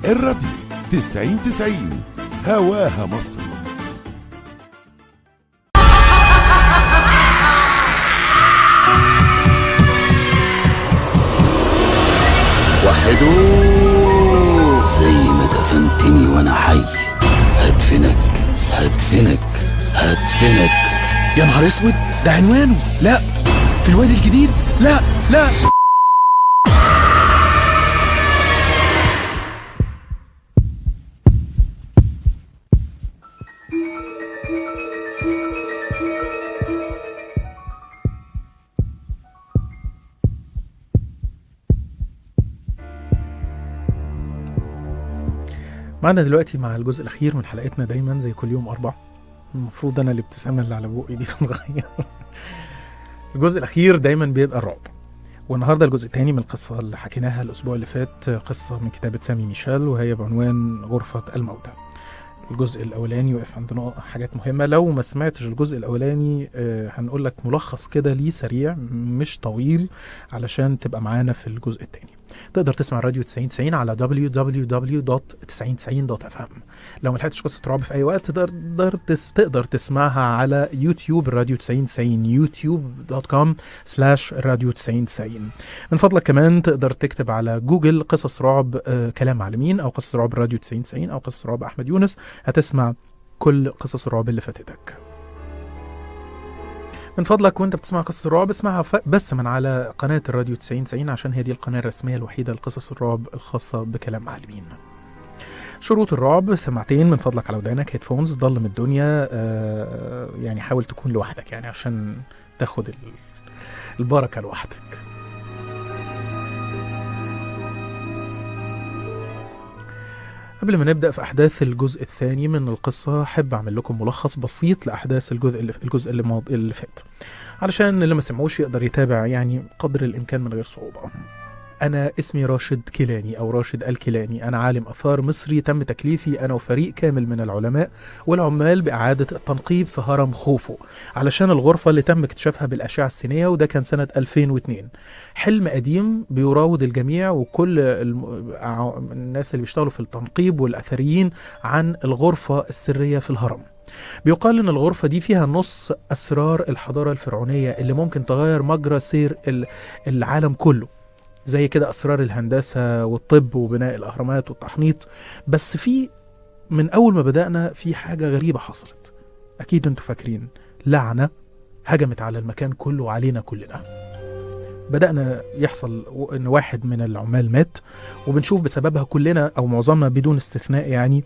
الراديو 90 90 هواها مصر وحدو زي ما دفنتني وانا حي هدفنك هدفنك هدفنك يا نهار اسود ده عنوانه لا في الوادي الجديد لا لا معنا دلوقتي مع الجزء الأخير من حلقتنا دايما زي كل يوم أربع المفروض أنا الابتسامة اللي على بوقي دي تتغير الجزء الأخير دايما بيبقى الرعب والنهارده الجزء الثاني من القصة اللي حكيناها الأسبوع اللي فات قصة من كتابة سامي ميشيل وهي بعنوان غرفة الموتى الجزء الأولاني وقف عند نقط- حاجات مهمة لو ما سمعتش الجزء الأولاني آه، هنقول لك ملخص كده ليه سريع مش طويل علشان تبقى معانا في الجزء الثاني تقدر تسمع راديو 9090 على www.9090.fm لو ما لحقتش قصه رعب في اي وقت تقدر تقدر, تس تقدر تسمعها على يوتيوب الراديو 9090 يوتيوب.com سلاش راديو 9090 من فضلك كمان تقدر تكتب على جوجل قصص رعب آه كلام معلمين او قصص رعب راديو 9090 او قصص رعب احمد يونس هتسمع كل قصص الرعب اللي فاتتك من فضلك وانت بتسمع قصص الرعب اسمعها ف- بس من على قناة الراديو 9090 عشان هي دي القناة الرسمية الوحيدة لقصص الرعب الخاصة بكلام معلمين شروط الرعب سماعتين من فضلك على ودانك هيدفونز ضلم الدنيا آه، يعني حاول تكون لوحدك يعني عشان تاخد ال- البركة لوحدك قبل ما نبدأ في أحداث الجزء الثاني من القصة أحب أعمل لكم ملخص بسيط لأحداث الجزء اللي الجزء اللي, ماض... اللي فات علشان اللي ما سمعوش يقدر يتابع يعني قدر الإمكان من غير صعوبة أنا اسمي راشد كيلاني أو راشد الكيلاني أنا عالم آثار مصري تم تكليفي أنا وفريق كامل من العلماء والعمال بإعادة التنقيب في هرم خوفو علشان الغرفة اللي تم اكتشافها بالأشعة السينية وده كان سنة 2002 حلم قديم بيراود الجميع وكل الم... ع- الناس اللي بيشتغلوا في التنقيب والأثريين عن الغرفة السرية في الهرم بيقال ان الغرفة دي فيها نص اسرار الحضارة الفرعونية اللي ممكن تغير مجرى سير ال- العالم كله زي كده اسرار الهندسة والطب وبناء الاهرامات والتحنيط بس في من اول ما بدأنا في حاجة غريبة حصلت اكيد انتوا فاكرين لعنة هجمت على المكان كله وعلينا كلنا بدأنا يحصل و- ان واحد من العمال مات وبنشوف بسببها كلنا او معظمنا بدون استثناء يعني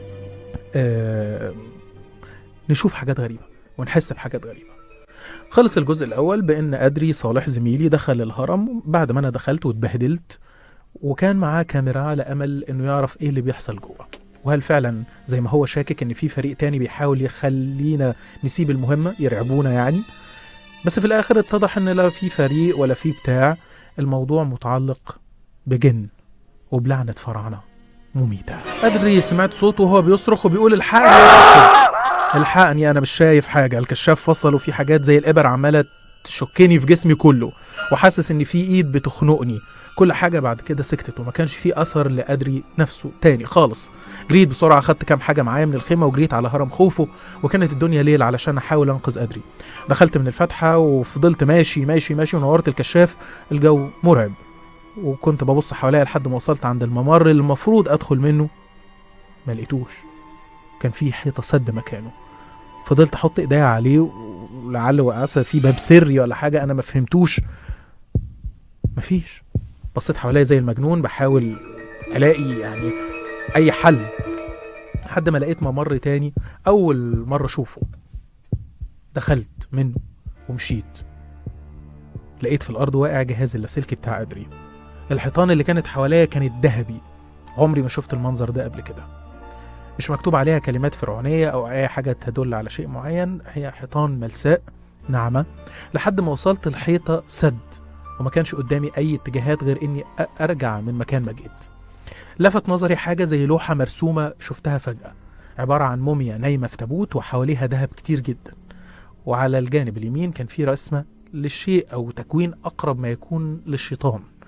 آه نشوف حاجات غريبة ونحس بحاجات غريبة خلص الجزء الأول بأن أدري صالح زميلي دخل الهرم بعد ما أنا دخلت واتبهدلت وكان معاه كاميرا على أمل إنه يعرف إيه اللي بيحصل جوه وهل فعلا زي ما هو شاكك إن في فريق تاني بيحاول يخلينا نسيب المهمة يرعبونا يعني بس في الآخر اتضح إن لا في فريق ولا في بتاع الموضوع متعلق بجن وبلعنة فراعنة مميتة أدري سمعت صوته وهو بيصرخ وبيقول الحقني يا راشد الحقني انا مش شايف حاجه الكشاف فصل وفي حاجات زي الابر عماله تشكني في جسمي كله وحاسس ان في ايد بتخنقني كل حاجه بعد كده سكتت وما كانش في اثر لادري نفسه تاني خالص جريت بسرعه خدت كام حاجه معايا من الخيمه وجريت على هرم خوفو وكانت الدنيا ليل علشان احاول انقذ ادري دخلت من الفتحه وفضلت ماشي ماشي ماشي ونورت الكشاف الجو مرعب وكنت ببص حواليا لحد ما وصلت عند الممر اللي المفروض ادخل منه ما لقيتوش كان في حيطه سد مكانه فضلت احط ايديا عليه ولعل وعسى في باب سري ولا حاجه انا ما فهمتوش مفيش بصيت حواليا زي المجنون بحاول الاقي يعني اي حل لحد ما لقيت ممر تاني اول مره اشوفه دخلت منه ومشيت لقيت في الارض واقع جهاز اللاسلكي بتاع ادري الحيطان اللي كانت حواليا كانت ذهبي عمري ما شفت المنظر ده قبل كده مش مكتوب عليها كلمات فرعونية أو أي حاجة تدل على شيء معين هي حيطان ملساء ناعمة لحد ما وصلت الحيطة سد وما كانش قدامي أي اتجاهات غير إني أ- أرجع من مكان ما جيت لفت نظري حاجة زي لوحة مرسومة شفتها فجأة عبارة عن موميا نايمة في تابوت وحواليها ذهب كتير جدا وعلى الجانب اليمين كان في رسمة للشيء أو تكوين أقرب ما يكون للشيطان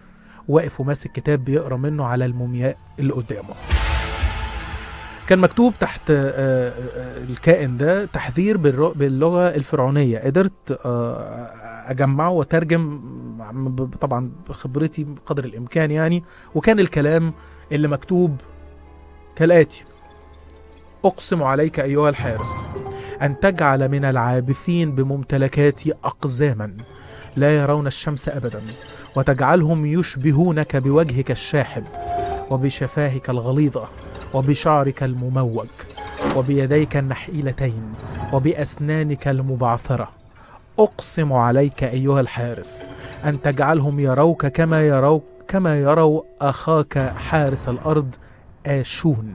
واقف وماسك كتاب بيقرا منه على المومياء اللي قدامه كان مكتوب تحت آه، آه، الكائن ده تحذير بالر- باللغه الفرعونيه قدرت آه، اجمعه واترجم ب- طبعا بخبرتي بقدر الامكان يعني وكان الكلام اللي مكتوب كالاتي اقسم عليك ايها الحارس ان تجعل من العابثين بممتلكاتي اقزاما لا يرون الشمس ابدا وتجعلهم يشبهونك بوجهك الشاحب وبشفاهك الغليظه وبشعرك المموج وبيديك النحيلتين وباسنانك المبعثره اقسم عليك ايها الحارس ان تجعلهم يروك كما يروك كما يروا اخاك حارس الارض اشون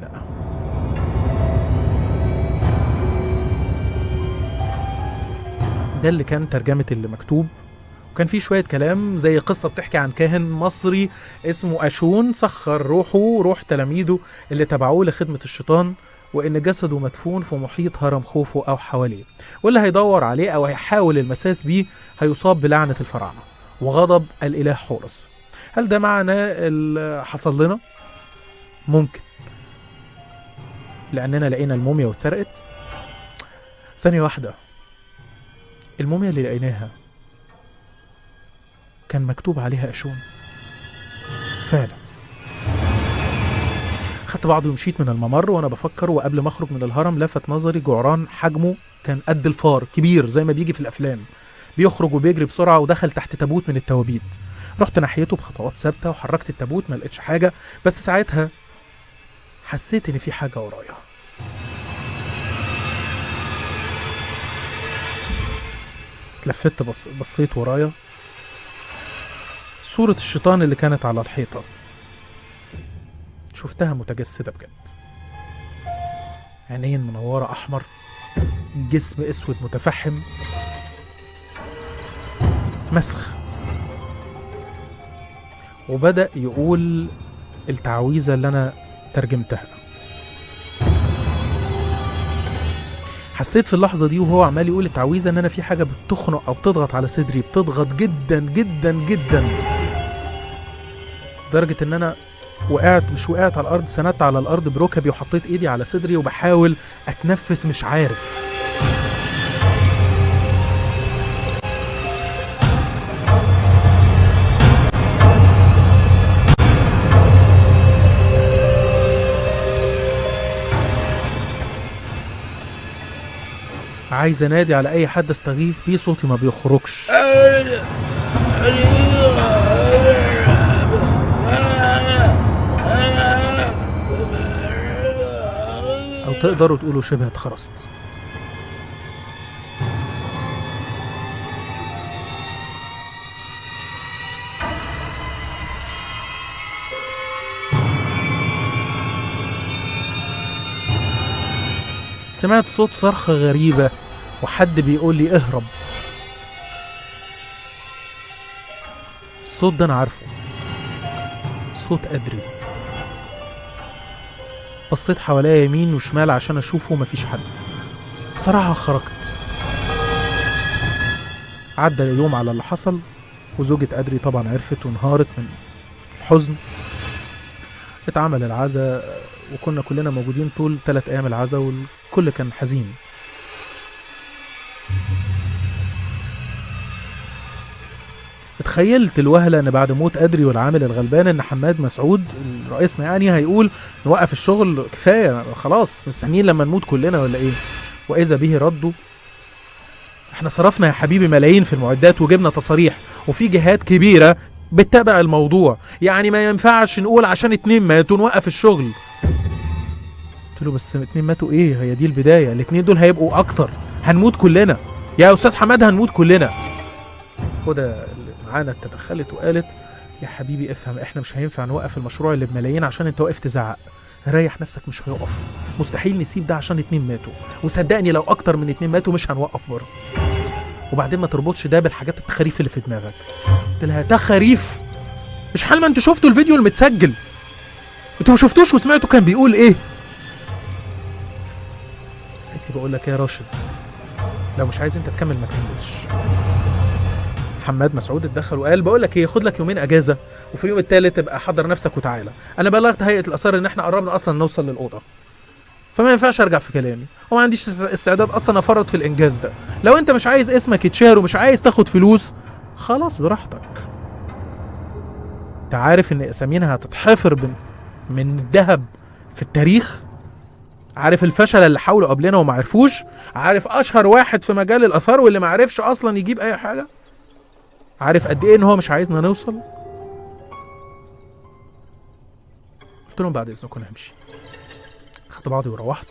ده اللي كان ترجمة اللي مكتوب وكان في شوية كلام زي قصة بتحكي عن كاهن مصري اسمه أشون سخر روحه روح تلاميذه اللي تبعوه لخدمة الشيطان وإن جسده مدفون في محيط هرم خوفو أو حواليه واللي هيدور عليه أو هيحاول المساس بيه هيصاب بلعنة الفراعنة وغضب الإله حورس هل ده معنى اللي حصل لنا؟ ممكن لأننا لقينا الموميا واتسرقت ثانية واحدة الموميا اللي لقيناها كان مكتوب عليها أشون فعلا خدت بعضي ومشيت من الممر وانا بفكر وقبل ما اخرج من الهرم لفت نظري جعران حجمه كان قد الفار كبير زي ما بيجي في الافلام بيخرج وبيجري بسرعه ودخل تحت تابوت من التوابيت رحت ناحيته بخطوات ثابته وحركت التابوت ما لقيتش حاجه بس ساعتها حسيت ان في حاجه ورايا اتلفت بص... بصيت ورايا صورة الشيطان اللي كانت على الحيطة شفتها متجسدة بجد عينين منورة أحمر جسم أسود متفحم مسخ وبدأ يقول التعويذة اللي أنا ترجمتها حسيت في اللحظة دي وهو عمال يقول التعويذة ان انا في حاجة بتخنق او بتضغط على صدري بتضغط جدا جدا جدا لدرجة ان انا وقعت مش وقعت على الارض سندت على الارض بركبي وحطيت ايدي على صدري وبحاول اتنفس مش عارف عايز انادي على اي حد استغيث بيه صوتي ما بيخرجش او تقدروا تقولوا شبه اتخرست سمعت صوت صرخة غريبة وحد بيقول لي اهرب الصوت ده انا عارفه صوت أدري بصيت حواليا يمين وشمال عشان اشوفه مفيش حد بصراحة خرجت عدى يوم على اللي حصل وزوجة أدري طبعا عرفت وانهارت من الحزن اتعمل العزاء وكنا كلنا موجودين طول ثلاث أيام العزاء والكل كان حزين اتخيلت الوهلة ان بعد موت ادري والعامل الغلبان ان حماد مسعود رئيسنا يعني هيقول نوقف الشغل كفايه خلاص مستنيين لما نموت كلنا ولا ايه واذا به ردوا احنا صرفنا يا حبيبي ملايين في المعدات وجبنا تصاريح وفي جهات كبيره بتتابع الموضوع يعني ما ينفعش نقول عشان اتنين ماتوا نوقف الشغل قلت له بس اتنين ماتوا ايه هي دي البدايه الاتنين دول هيبقوا اكتر هنموت كلنا يا استاذ حماد هنموت كلنا هدى اللي معانا تدخلت وقالت يا حبيبي افهم احنا مش هينفع نوقف المشروع اللي بملايين عشان انت واقف تزعق ريح نفسك مش هيقف مستحيل نسيب ده عشان اتنين ماتوا وصدقني لو اكتر من اتنين ماتوا مش هنوقف برضه وبعدين ما تربطش ده بالحاجات التخاريف اللي في دماغك قلت لها تخاريف مش حال ما انتوا شفتوا الفيديو المتسجل انتوا ما شفتوش وسمعتوا كان بيقول ايه قالت لي بقول لك يا راشد لو مش عايز انت تكمل ما تكملش حماد مسعود اتدخل وقال بقول لك ايه خد لك يومين اجازه وفي اليوم الثالث ابقى حضر نفسك وتعالى انا بلغت هيئه الاثار ان احنا قربنا اصلا نوصل للاوضه فما ينفعش ارجع في كلامي وما عنديش استعداد اصلا افرط في الانجاز ده لو انت مش عايز اسمك يتشهر ومش عايز تاخد فلوس خلاص براحتك انت عارف ان اسامينا هتتحفر من من الذهب في التاريخ عارف الفشل اللي حاولوا قبلنا وما عرفوش عارف اشهر واحد في مجال الاثار واللي ما عرفش اصلا يجيب اي حاجه عارف قد ايه ان هو مش عايزنا نوصل قلت لهم بعد اذنكم همشي خدت بعضي وروحت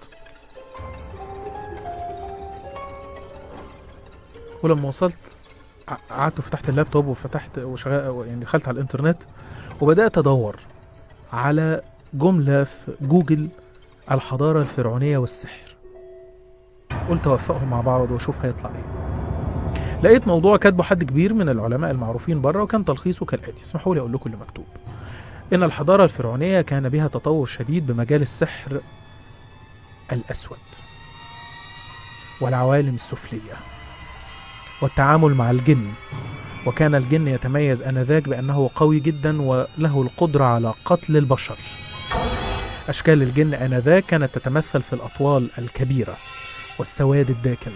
ولما وصلت ع- قعدت وفتحت اللابتوب وفتحت وشغال يعني دخلت على الانترنت وبدات ادور على جمله في جوجل الحضاره الفرعونيه والسحر قلت اوفقهم مع بعض واشوف هيطلع ايه لقيت موضوع كاتبه حد كبير من العلماء المعروفين بره وكان تلخيصه كالاتي اسمحوا لي اقول لكم اللي مكتوب ان الحضاره الفرعونيه كان بها تطور شديد بمجال السحر الاسود والعوالم السفليه والتعامل مع الجن وكان الجن يتميز انذاك بانه قوي جدا وله القدره على قتل البشر اشكال الجن انذاك كانت تتمثل في الاطوال الكبيره والسواد الداكن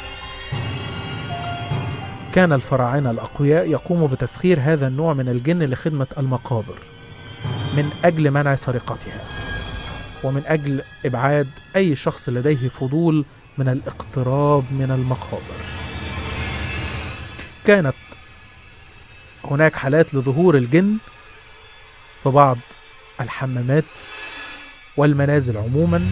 كان الفراعنه الاقوياء يقوموا بتسخير هذا النوع من الجن لخدمه المقابر من اجل منع سرقتها ومن اجل ابعاد اي شخص لديه فضول من الاقتراب من المقابر كانت هناك حالات لظهور الجن في بعض الحمامات والمنازل عموما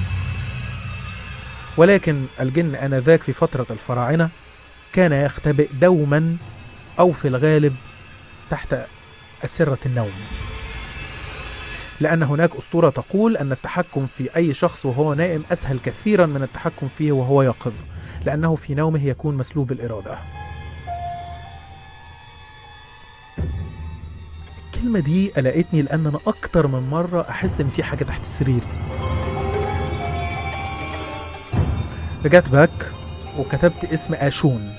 ولكن الجن انذاك في فتره الفراعنه كان يختبئ دوما او في الغالب تحت اسره النوم لأن هناك أسطورة تقول أن التحكم في أي شخص وهو نائم أسهل كثيرا من التحكم فيه وهو يقظ لأنه في نومه يكون مسلوب الإرادة الكلمة دي قلقتني لأن أنا أكتر من مرة أحس إن في حاجة تحت السرير رجعت باك وكتبت اسم آشون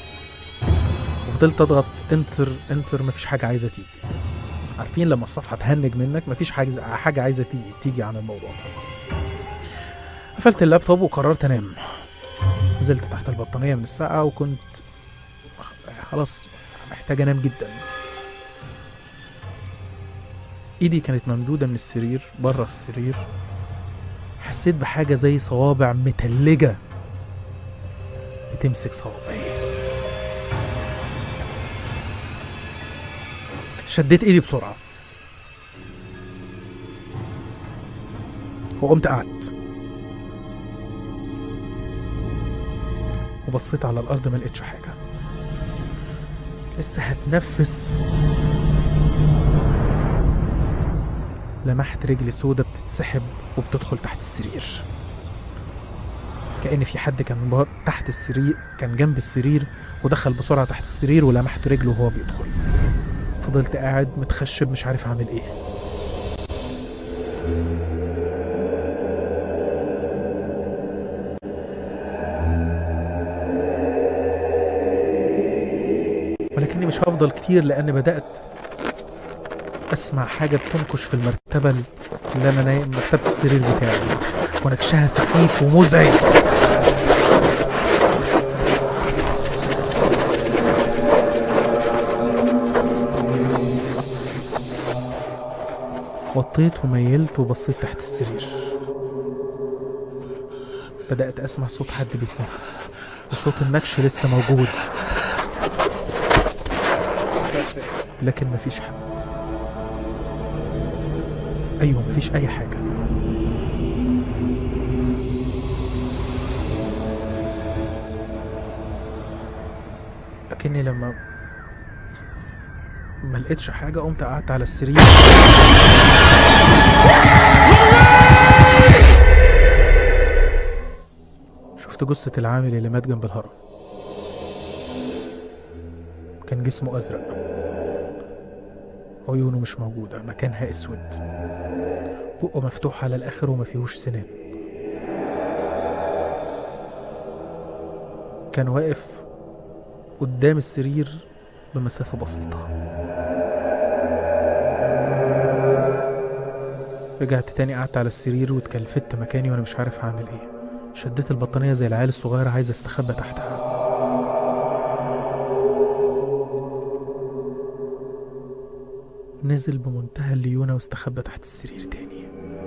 وفضلت أضغط انتر انتر مفيش حاجة عايزة تيجي عارفين لما الصفحه تهنج منك مفيش حاجه حاجه عايزه تيجي تيجي عن الموضوع ده قفلت اللابتوب وقررت انام نزلت تحت البطانيه من الساعه وكنت خلاص محتاج انام جدا ايدي كانت ممدوده من السرير بره السرير حسيت بحاجه زي صوابع متلجه بتمسك صوابعي شديت ايدي بسرعه وقمت قعدت وبصيت على الارض ما لقيتش حاجه لسه هتنفس لمحت رجل سودة بتتسحب وبتدخل تحت السرير كأن في حد كان بار- تحت السرير كان جنب السرير ودخل بسرعة تحت السرير ولمحت رجله وهو بيدخل فضلت قاعد متخشب مش عارف اعمل ايه ولكني مش هفضل كتير لان بدات اسمع حاجه بتنكش في المرتبه اللي انا نايم مرتبه السرير بتاعي ونكشها سخيف ومزعج وطيت وميلت وبصيت تحت السرير بدأت أسمع صوت حد بيتنفس وصوت النكش لسه موجود لكن مفيش حد أيوه مفيش أي حاجة لكني لما ما لقيتش حاجة قمت قعدت على السرير شفت جثة العامل اللي مات جنب الهرم كان جسمه أزرق عيونه مش موجودة مكانها أسود بقه مفتوح على الآخر وما فيهوش سنان كان واقف قدام السرير بمسافة بسيطة رجعت تاني قعدت على السرير واتكلفت مكاني وانا مش عارف هعمل ايه شديت البطانية زي العيال الصغيرة عايز استخبى تحتها نزل بمنتهى الليونة واستخبى تحت السرير تاني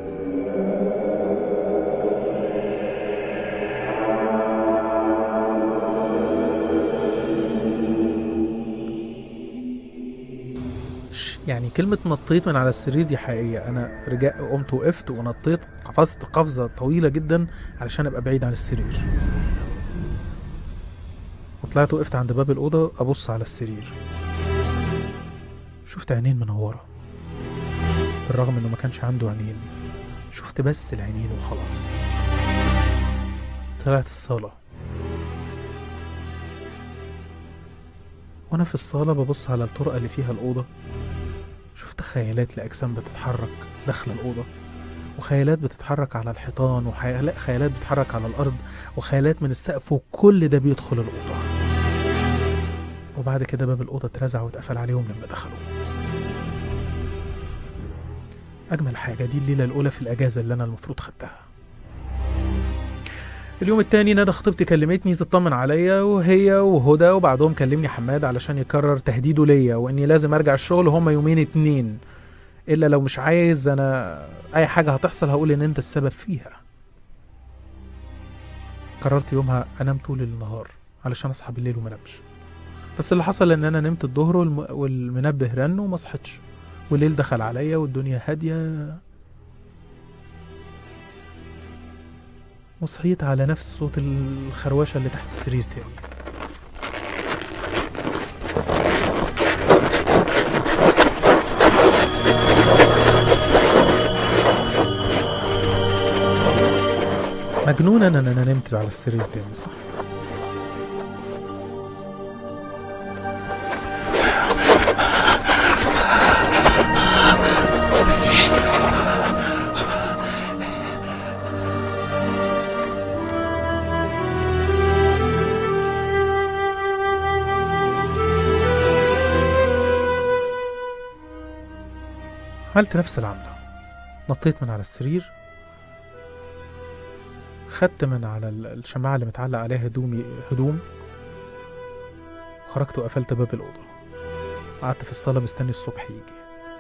ش- يعني كلمة نطيت من على السرير دي حقيقية أنا رجعت قمت وقفت ونطيت قفزت قفزة طويلة جدا علشان أبقى بعيد عن السرير وطلعت وقفت عند باب الأوضة أبص على السرير شفت عينين منورة بالرغم إنه ما كانش عنده عينين شفت بس العينين وخلاص طلعت الصالة وأنا في الصالة ببص على الطرقة اللي فيها الأوضة شفت خيالات لأجسام بتتحرك داخل الأوضة وخيالات بتتحرك على الحيطان وخيالات بتتحرك على الأرض وخيالات من السقف وكل ده بيدخل الأوضة وبعد كده باب الأوضة اترزع واتقفل عليهم لما دخلوا أجمل حاجة دي الليلة الأولى في الأجازة اللي أنا المفروض خدتها اليوم التاني ندى خطيبتي كلمتني تطمن عليا وهي وهدى وبعدهم كلمني حماد علشان يكرر تهديده ليا واني لازم ارجع الشغل هما يومين اتنين الا لو مش عايز انا اي حاجه هتحصل هقول ان انت السبب فيها قررت يومها انام طول النهار علشان اصحى بالليل وما انامش بس اللي حصل ان انا نمت الظهر والم... والمنبه رن وما صحتش والليل دخل عليا والدنيا هاديه وصحيت على نفس صوت الخروشه اللي تحت السرير تاني مجنونة ان انا نمت على السرير تاني صح عملت نفس العملة نطيت من على السرير خدت من على ال- الشماعة اللي متعلق عليها هدومي هدوم خرجت وقفلت باب الأوضة قعدت في الصالة مستني الصبح يجي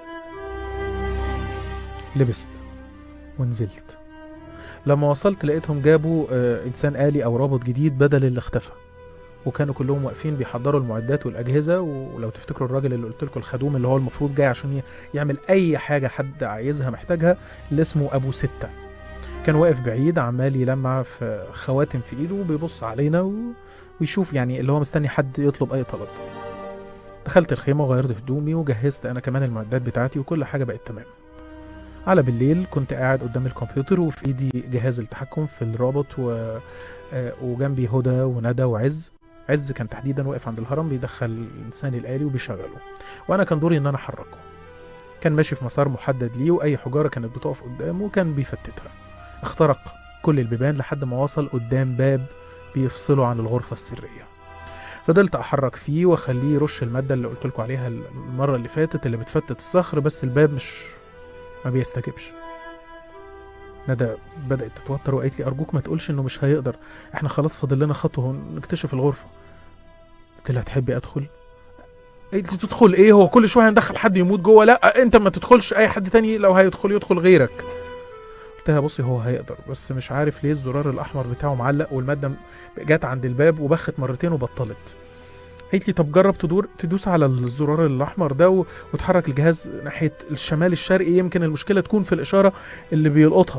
لبست ونزلت لما وصلت لقيتهم جابوا آه، إنسان آلي أو رابط جديد بدل اللي اختفى وكانوا كلهم واقفين بيحضروا المعدات والأجهزة ولو تفتكروا الراجل اللي قلت لكم الخدوم اللي هو المفروض جاي عشان ي- يعمل أي حاجة حد عايزها محتاجها اللي اسمه أبو ستة كان واقف بعيد عمال يلمع في خواتم في ايده وبيبص علينا و... ويشوف يعني اللي هو مستني حد يطلب اي طلب دخلت الخيمة وغيرت هدومي وجهزت انا كمان المعدات بتاعتي وكل حاجة بقت تمام على بالليل كنت قاعد قدام الكمبيوتر وفي ايدي جهاز التحكم في الرابط و... آه، وجنبي هدى وندى وعز عز كان تحديدا واقف عند الهرم بيدخل الانسان الالي وبيشغله وانا كان دوري ان انا احركه كان ماشي في مسار محدد ليه واي حجاره كانت بتقف قدامه كان بيفتتها اخترق كل البيبان لحد ما وصل قدام باب بيفصله عن الغرفة السرية فضلت أحرك فيه وأخليه يرش المادة اللي قلت لكم عليها المرة اللي فاتت اللي بتفتت الصخر بس الباب مش ما بيستجبش ندى بدأت تتوتر وقالت لي أرجوك ما تقولش إنه مش هيقدر إحنا خلاص فاضل لنا خطوة ونكتشف الغرفة قلت لها تحبي أدخل قالت لي تدخل إيه هو كل شوية هندخل حد يموت جوه لا أنت ما تدخلش أي حد تاني لو هيدخل يدخل غيرك قلت لها بصي هو هيقدر بس مش عارف ليه الزرار الاحمر بتاعه معلق والماده م- جت عند الباب وبخت مرتين وبطلت قالت لي طب جرب تدور تدوس على الزرار الاحمر ده و- وتحرك الجهاز ناحيه الشمال الشرقي يمكن المشكله تكون في الاشاره اللي بيلقطها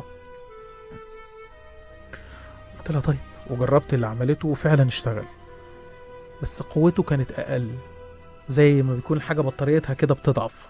قلت لها طيب وجربت اللي عملته وفعلا اشتغل بس قوته كانت اقل زي ما بيكون حاجه بطاريتها كده بتضعف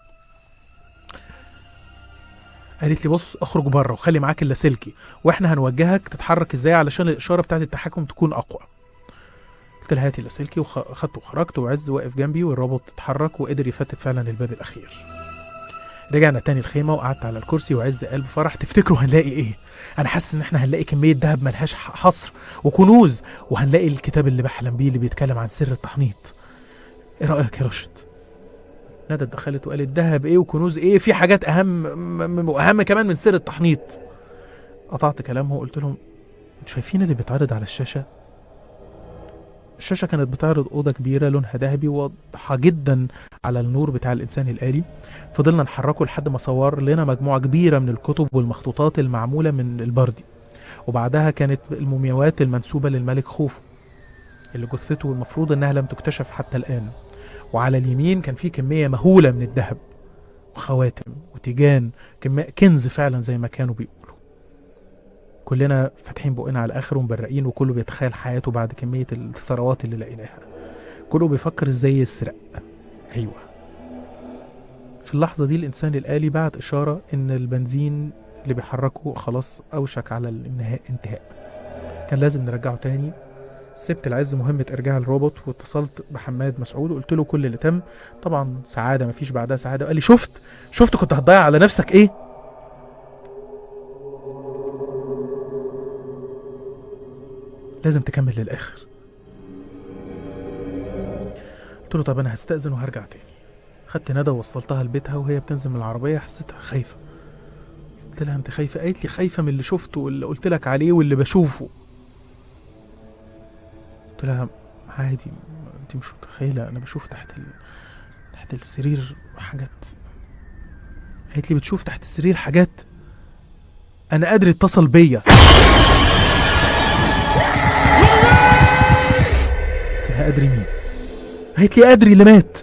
قالت لي بص اخرج بره وخلي معاك اللاسلكي واحنا هنوجهك تتحرك ازاي علشان الاشاره بتاعت التحكم تكون اقوى قلت لها هاتي اللاسلكي وخدته وخرجت وعز واقف جنبي والرابط اتحرك وقدر يفتت فعلا الباب الاخير رجعنا تاني الخيمه وقعدت على الكرسي وعز قال بفرح تفتكروا هنلاقي ايه انا حاسس ان احنا هنلاقي كميه ذهب ملهاش ح- حصر وكنوز وهنلاقي الكتاب اللي بحلم بيه اللي بيتكلم عن سر التحنيط ايه رايك يا راشد ندى دخلت وقالت دهب ايه وكنوز ايه في حاجات اهم م- م- واهم كمان من سر التحنيط قطعت كلامه وقلت لهم انتوا شايفين اللي بيتعرض على الشاشه الشاشه كانت بتعرض اوضه كبيره لونها ذهبي واضحه جدا على النور بتاع الانسان الالي فضلنا نحركه لحد ما صور لنا مجموعه كبيره من الكتب والمخطوطات المعموله من البردي وبعدها كانت المومياوات المنسوبه للملك خوفو اللي جثته المفروض انها لم تكتشف حتى الان وعلى اليمين كان في كميه مهوله من الذهب وخواتم وتيجان كمية كنز فعلا زي ما كانوا بيقولوا كلنا فاتحين بقنا على الاخر ومبرقين وكله بيتخيل حياته بعد كميه الثروات اللي لقيناها كله بيفكر ازاي يسرق ايوه في اللحظه دي الانسان الالي بعت اشاره ان البنزين اللي بيحركه خلاص اوشك على الانهاء انتهاء كان لازم نرجعه تاني سبت العز مهمة إرجاع الروبوت واتصلت بحماد مسعود وقلت له كل اللي تم طبعا سعادة مفيش بعدها سعادة قال لي شفت شفت كنت هتضيع على نفسك إيه لازم تكمل للآخر قلت له طب أنا هستأذن وهرجع تاني خدت ندى ووصلتها لبيتها وهي بتنزل من العربية حسيتها خايفة قلت لها انت خايفة قالت لي خايفة من اللي شفته واللي قلت لك عليه واللي بشوفه قلت لها عادي انت مش متخيلة انا بشوف تحت ال... تحت السرير حاجات قالت لي بتشوف تحت السرير حاجات انا قادر اتصل بيا قلت لها ادري مين قالت لي ادري اللي مات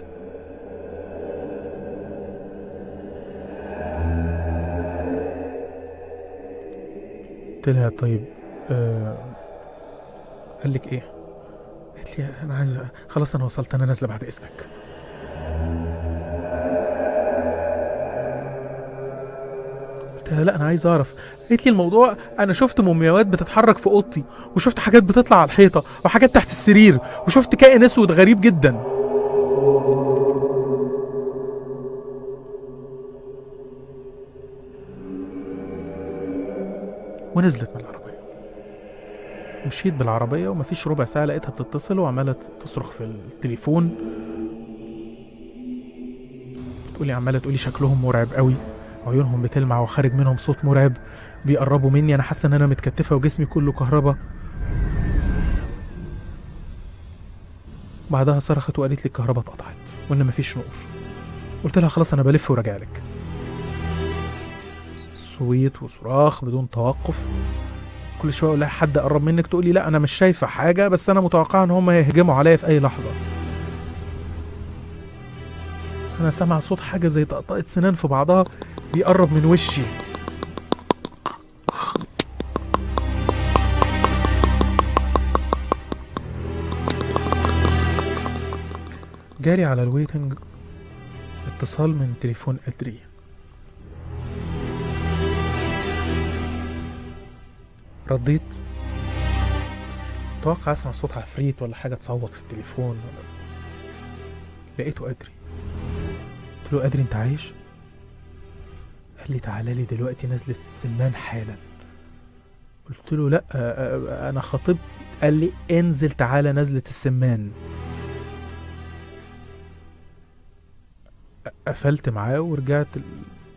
قلت لها طيب آه قال لك ايه قالت لي انا عايز خلاص انا وصلت انا نازله بعد اذنك قلت لها لا انا عايز اعرف قالت لي الموضوع انا شفت مومياوات بتتحرك في اوضتي وشفت حاجات بتطلع على الحيطه وحاجات تحت السرير وشفت كائن اسود غريب جدا ونزلت من العربيه مشيت بالعربيه ومفيش ربع ساعه لقيتها بتتصل وعماله تصرخ في التليفون تقولي عماله تقولي شكلهم مرعب قوي عيونهم بتلمع وخارج منهم صوت مرعب بيقربوا مني انا حاسه ان انا متكتفه وجسمي كله كهربا بعدها صرخت وقالت لي الكهرباء اتقطعت وان مفيش نور قلت لها خلاص انا بلف وراجع لك صويت وصراخ بدون توقف كل شويه اقول لها حد قرب منك تقولي لا انا مش شايفه حاجه بس انا متوقعه ان هم هيهجموا عليا في اي لحظه انا سامع صوت حاجه زي طقطقه سنان في بعضها بيقرب من وشي جاري على الويتنج اتصال من تليفون أدري رديت اتوقع اسمع صوت عفريت ولا حاجه تصوت في التليفون ولا لقيته أدري قلت له أدري انت عايش قال لي تعالى لي دلوقتي نزلت السمان حالا قلت له لا آه، آه، انا خطبت قال لي انزل تعالى نزلة السمان قفلت معاه ورجعت ال...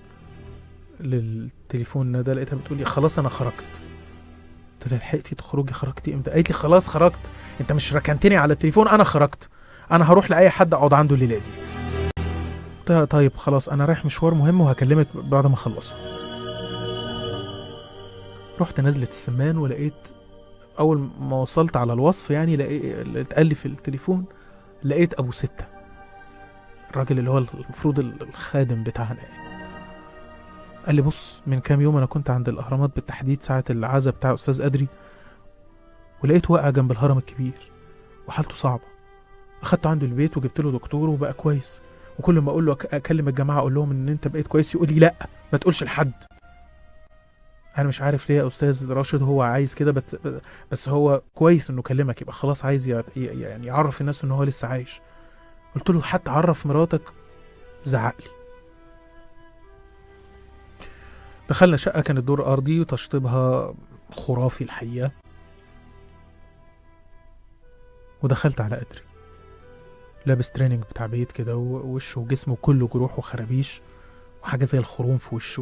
للتليفون ندى لقيتها بتقولي خلاص انا خرجت قلت لها لحقتي تخرجي خرجتي امتى قالت لي خلاص خرجت انت مش ركنتني على التليفون انا خرجت انا هروح لاي حد اقعد عنده الليله دي قلت لها طيب خلاص انا رايح مشوار مهم وهكلمك بعد ما اخلصه رحت نزلة السمان ولقيت اول ما وصلت على الوصف يعني لقيت اتقال لي في التليفون لقيت ابو ستة الراجل اللي هو المفروض الخادم بتاعنا يعني قال لي بص من كام يوم انا كنت عند الاهرامات بالتحديد ساعة العزا بتاع استاذ ادري ولقيته واقع جنب الهرم الكبير وحالته صعبة اخدته عنده البيت وجبت له دكتور وبقى كويس وكل ما اقول له أك- اكلم الجماعه اقول لهم ان انت بقيت كويس يقول لي لا ما تقولش لحد انا مش عارف ليه يا استاذ راشد هو عايز كده بس بس هو كويس انه كلمك يبقى خلاص عايز ي- ي- يعني يعرف الناس ان هو لسه عايش قلت له حتى عرف مراتك زعق لي دخلنا شقة كانت دور أرضي وتشطيبها خرافي الحقيقة ودخلت على أدري لابس تريننج بتاع بيت كده ووشه وجسمه كله جروح وخرابيش وحاجة زي الخروم في وشه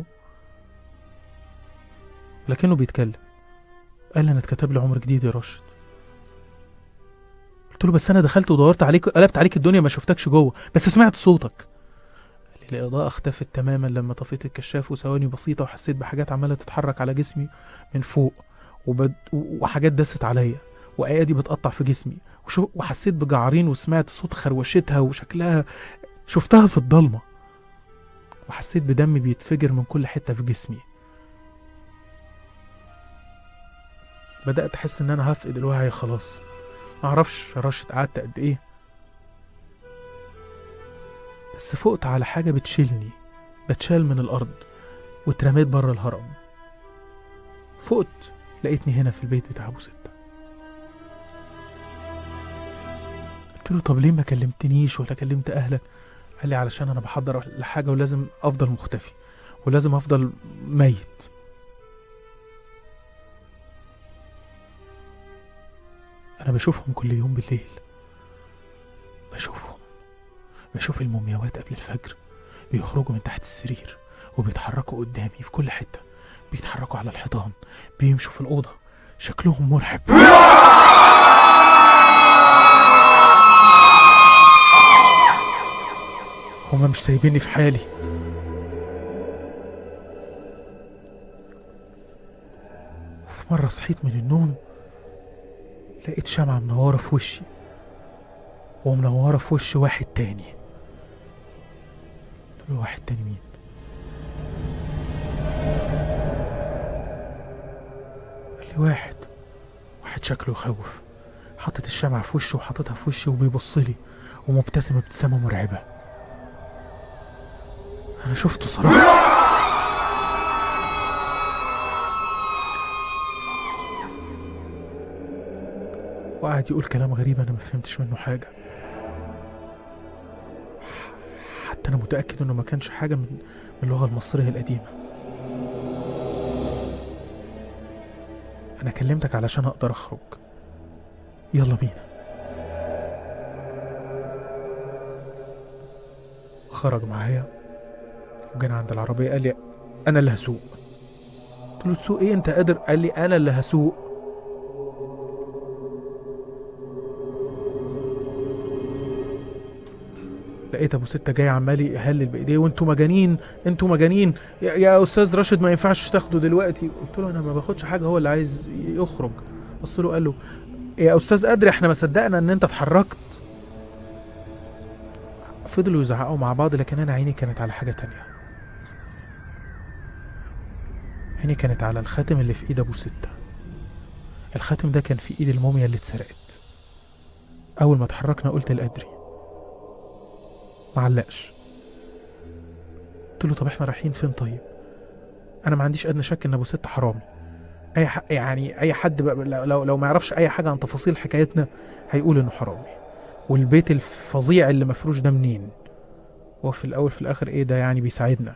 لكنه بيتكلم قال لي انا اتكتب لي عمر جديد يا راشد قلت له بس انا دخلت ودورت عليك قلبت عليك الدنيا ما شفتكش جوه بس سمعت صوتك قال لي الاضاءه اختفت تماما لما طفيت الكشاف وثواني بسيطه وحسيت بحاجات عماله تتحرك على جسمي من فوق وبد... وحاجات دست عليا وايادي بتقطع في جسمي وشو... وحسيت بجعارين وسمعت صوت خروشتها وشكلها شفتها في الضلمه وحسيت بدم بيتفجر من كل حته في جسمي بدأت أحس إن أنا هفقد الوعي خلاص معرفش يا راشد قعدت قد إيه بس فقت على حاجة بتشيلني بتشال من الأرض واترميت بره الهرم فقت لقيتني هنا في البيت بتاع أبو ستة قلت له طب ليه ما كلمتنيش ولا كلمت أهلك قال لي علشان أنا بحضر لحاجة ولازم أفضل مختفي ولازم أفضل ميت أنا بشوفهم كل يوم بالليل بشوفهم بشوف المومياوات قبل الفجر بيخرجوا من تحت السرير وبيتحركوا قدامي في كل حتة بيتحركوا على الحيطان بيمشوا في الأوضة شكلهم مرعب هما مش سايبيني في حالي وفي مرة صحيت من النوم لقيت شمعة منورة في وشي ومنورة في وش واحد تاني قلت له واحد تاني مين قال لي واحد واحد شكله يخوف حاطط الشمعة في وشه وحاططها في وشي وبيبص لي ومبتسم ابتسامة مرعبة أنا شفته صراحة وقعد يقول كلام غريب انا ما فهمتش منه حاجه حتى انا متاكد انه ما كانش حاجه من من اللغه المصريه القديمه انا كلمتك علشان اقدر اخرج يلا بينا خرج معايا وجينا عند العربيه قال لي انا اللي هسوق قلت له تسوق ايه انت قادر قال لي انا اللي هسوق لقيت ابو ستة جاي عمال يهلل بايديه وانتوا مجانين انتوا مجانين يا, يا استاذ راشد ما ينفعش تاخده دلوقتي قلت له انا ما باخدش حاجه هو اللي عايز يخرج بص له قال له يا استاذ ادري احنا ما صدقنا ان انت اتحركت فضلوا يزعقوا مع بعض لكن انا عيني كانت على حاجه تانية عيني كانت على الخاتم اللي في ايد ابو ستة الخاتم ده كان في ايد الموميا اللي اتسرقت اول ما اتحركنا قلت لادري معلقش قلت له طب احنا رايحين فين طيب انا ما عنديش ادنى شك ان ابو ست حرامي اي ح... يعني اي حد بقى لو لو ما يعرفش اي حاجه عن تفاصيل حكايتنا هيقول انه حرامي والبيت الفظيع اللي مفروش ده منين وفي الاول في الاخر ايه ده يعني بيساعدنا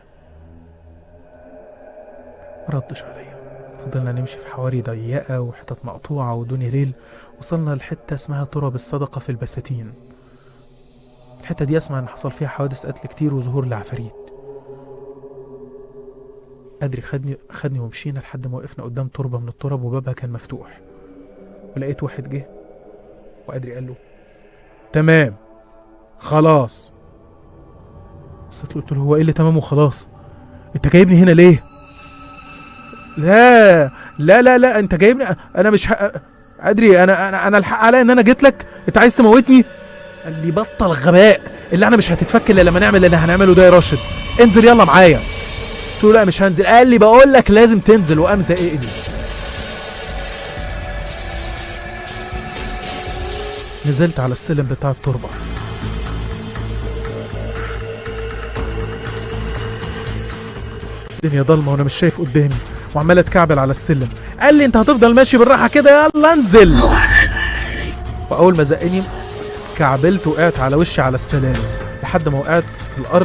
ردش عليا فضلنا نمشي في حواري ضيقة وحتت مقطوعة ودنيا ليل وصلنا لحتة اسمها تراب الصدقة في البساتين الحتة دي أسمع إن حصل فيها حوادث قتل كتير وظهور لعفاريت أدري خدني خدني ومشينا لحد ما وقفنا قدام تربة من التراب وبابها كان مفتوح ولقيت واحد جه وأدري قال له تمام خلاص بصيت له قلت له هو ايه اللي تمام وخلاص انت جايبني هنا ليه لا لا لا لا انت جايبني انا مش ح... ادري انا انا انا الحق عليا ان انا جيت لك انت عايز تموتني قال لي بطل غباء اللي احنا مش هتتفك الا لما نعمل اللي هنعمله ده يا راشد انزل يلا معايا قلت له لا مش هنزل قال لي بقول لك لازم تنزل وقام زقني نزلت على السلم بتاع التربه الدنيا ضلمه وانا مش شايف قدامي وعمال اتكعبل على السلم قال لي انت هتفضل ماشي بالراحه كده يلا انزل واول ما زقني كعبلت وقعت على وشي على السلالم لحد ما وقعت في الارض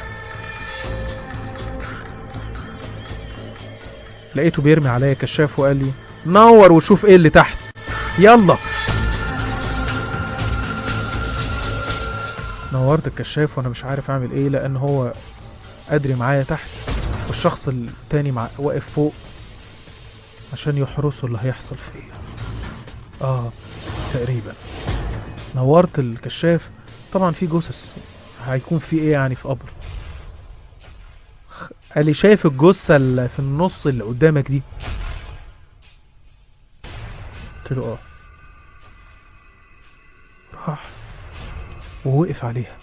لقيته بيرمي عليا كشاف وقال لي نور وشوف ايه اللي تحت يلا نورت الكشاف وانا مش عارف اعمل ايه لان هو ادري معايا تحت والشخص التاني مع واقف فوق عشان يحرسوا اللي هيحصل فيا اه تقريبا نورت الكشاف طبعا في جثث هيكون في ايه يعني في قبر قال لي شايف الجثة اللي في النص اللي قدامك دي قلت له اه راح ووقف عليها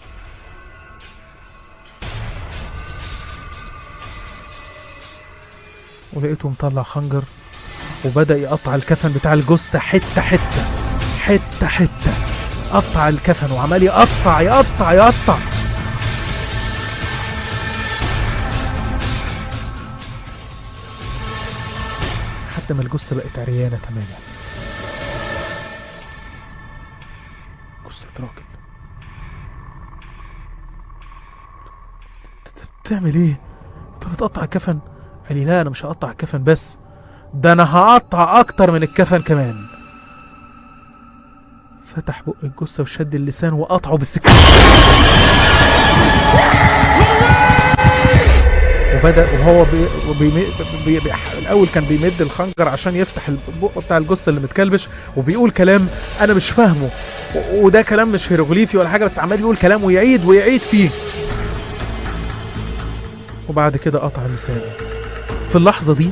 ولقيته مطلع خنجر وبدأ يقطع الكفن بتاع الجثة حتة حتة حتة حتة قطع الكفن وعمال يقطع يقطع يقطع لحد ما الجثة بقت عريانة تماما جثة راجل انت بتعمل ايه؟ انت بتقطع الكفن؟ قال لي لا انا مش هقطع الكفن بس ده انا هقطع اكتر من الكفن كمان فتح بق الجثة وشد اللسان وقطعه بالسكين وبدأ وهو بي بي بي بي الأول كان بيمد الخنجر عشان يفتح البق بتاع الجثة اللي متكلبش وبيقول كلام أنا مش فاهمه و- وده كلام مش هيروغليفي ولا حاجة بس عمال يقول كلام ويعيد ويعيد فيه وبعد كده قطع لسانه في اللحظة دي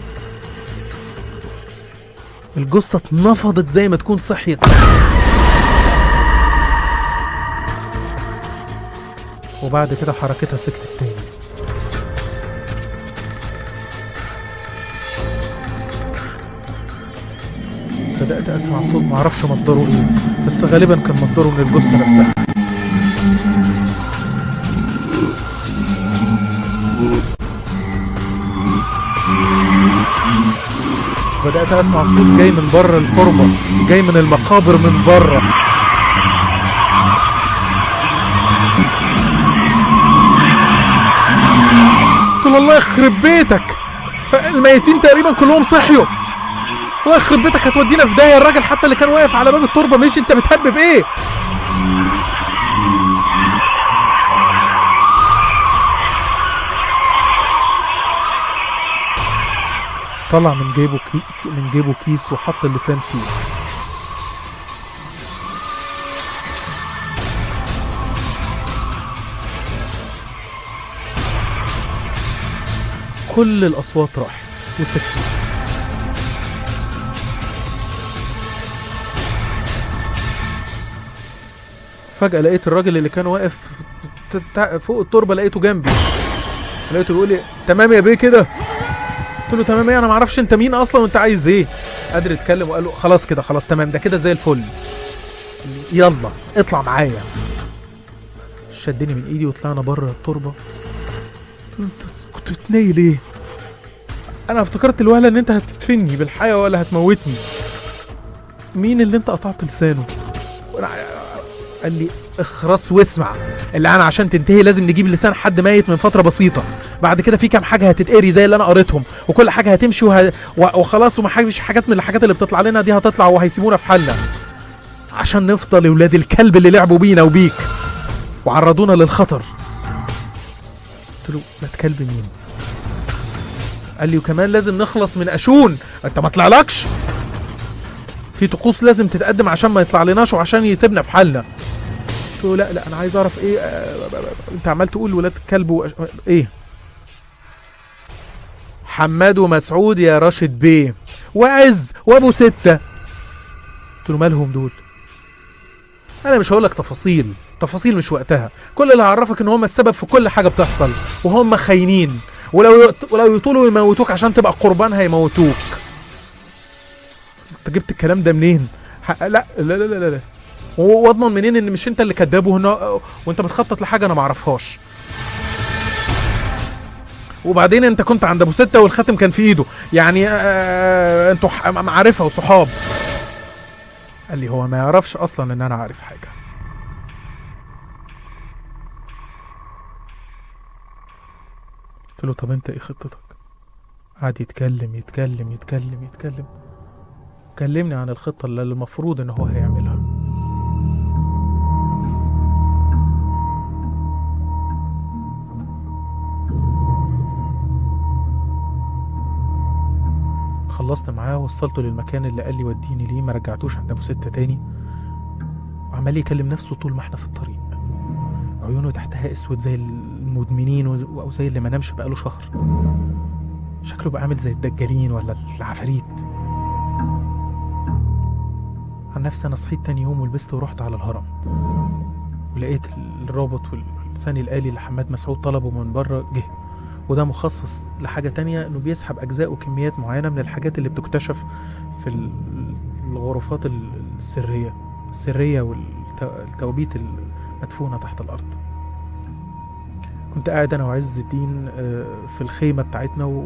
الجثة اتنفضت زي ما تكون صحيت وبعد كده حركتها سكتت تاني بدأت أسمع صوت معرفش مصدره إيه بس غالبا كان مصدره من الجثة نفسها بدأت أسمع صوت جاي من بره التربة جاي من المقابر من بره قلت له الله يخرب بيتك الميتين تقريبا كلهم صحيوا الله يخرب بيتك هتودينا في داهيه الراجل حتى اللي كان واقف على باب التربه ماشي انت بتهبب ايه طلع من جيبه كي... من جيبه كيس وحط اللسان فيه كل الاصوات راحت وسكتت فجأة لقيت الراجل اللي كان واقف ت- ت- فوق التربة لقيته جنبي لقيته بيقول لي تمام يا بيه كده قلت له تمام ايه انا ما اعرفش انت مين اصلا وانت عايز ايه قادر يتكلم وقال له خلاص كده خلاص تمام ده كده زي الفل يلا اطلع معايا شدني من ايدي وطلعنا بره التربه قلت له انت كنت بتنيل ايه انا افتكرت الوهله ان انت هتدفني بالحياه ولا هتموتني مين اللي انت قطعت لسانه وأنا- قال لي اخرس واسمع اللي انا عشان تنتهي لازم نجيب لسان حد ميت من فتره بسيطه بعد كده في كام حاجه هتتقري زي اللي انا قريتهم وكل حاجه هتمشي وه... و... وخلاص وما فيش حاجات من الحاجات اللي بتطلع لنا دي هتطلع وهيسيبونا في حالنا عشان نفضل ولاد الكلب اللي لعبوا بينا وبيك وعرضونا للخطر قلت له ولاد كلب مين قال لي وكمان لازم نخلص من اشون انت ما طلعلكش في طقوس لازم تتقدم عشان ما يطلع لناش وعشان يسيبنا في حالنا قلت له لا لا انا عايز اعرف ايه آه، انت عمال تقول ولاد كلب وأش... ايه حماد ومسعود يا راشد بيه وعز وابو ستة قلت له مالهم دول انا مش هقول لك تفاصيل تفاصيل مش وقتها كل اللي هعرفك ان هم السبب في كل حاجه بتحصل وهم خاينين ولو يط- ولو يطولوا يموتوك عشان تبقى قربان هيموتوك انت جبت الكلام ده منين ح- لا لا لا لا, لا. و- واضمن منين ان مش انت اللي كدابه هنا وانت بتخطط لحاجه انا معرفهاش وبعدين انت كنت عند ابو ستة والخاتم كان في ايده يعني آه انتوا ح- معرفه وصحاب قال لي هو ما يعرفش اصلا ان انا عارف حاجه قلت له طب انت ايه خطتك قعد يتكلم يتكلم يتكلم يتكلم كلمني عن الخطه اللي المفروض ان هو هيعملها خلصت معاه وصلته للمكان اللي قال لي وديني ليه ما رجعتوش عند ابو ستة تاني وعمال يكلم نفسه طول ما احنا في الطريق عيونه تحتها اسود زي المدمنين وز- او زي اللي ما نامش بقاله شهر شكله بقى عامل زي الدجالين ولا العفاريت عن نفسي انا صحيت تاني يوم ولبست ورحت على الهرم ولقيت الرابط واللساني الآلي اللي حماد مسعود طلبه من بره جه وده مخصص لحاجة تانية انه بيسحب اجزاء وكميات معينة من الحاجات اللي بتكتشف في ال- الغرفات ال- السرية السرية والتوابيت المدفونة تحت الارض كنت قاعد انا وعز الدين آه، في الخيمة بتاعتنا و...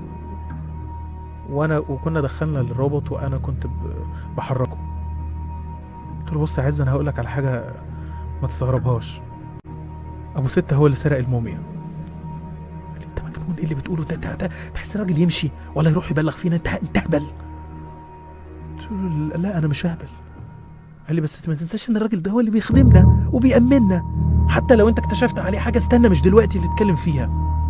وانا وكنا دخلنا للرابط وانا كنت ب... بحركه قلت له بص يا عز انا هقول لك على حاجة ما تستغربهاش ابو ستة هو اللي سرق الموميا قال لي انت مجنون ايه اللي بتقوله ده ده- ده تحس الراجل يمشي ولا يروح يبلغ فينا انت انت اهبل قلت له لا انا مش اهبل قال لي بس انت ما تنساش ان الراجل ده هو اللي بيخدمنا وبيأمننا حتى لو انت اكتشفت عليه حاجه استنى مش دلوقتي اللي تتكلم فيها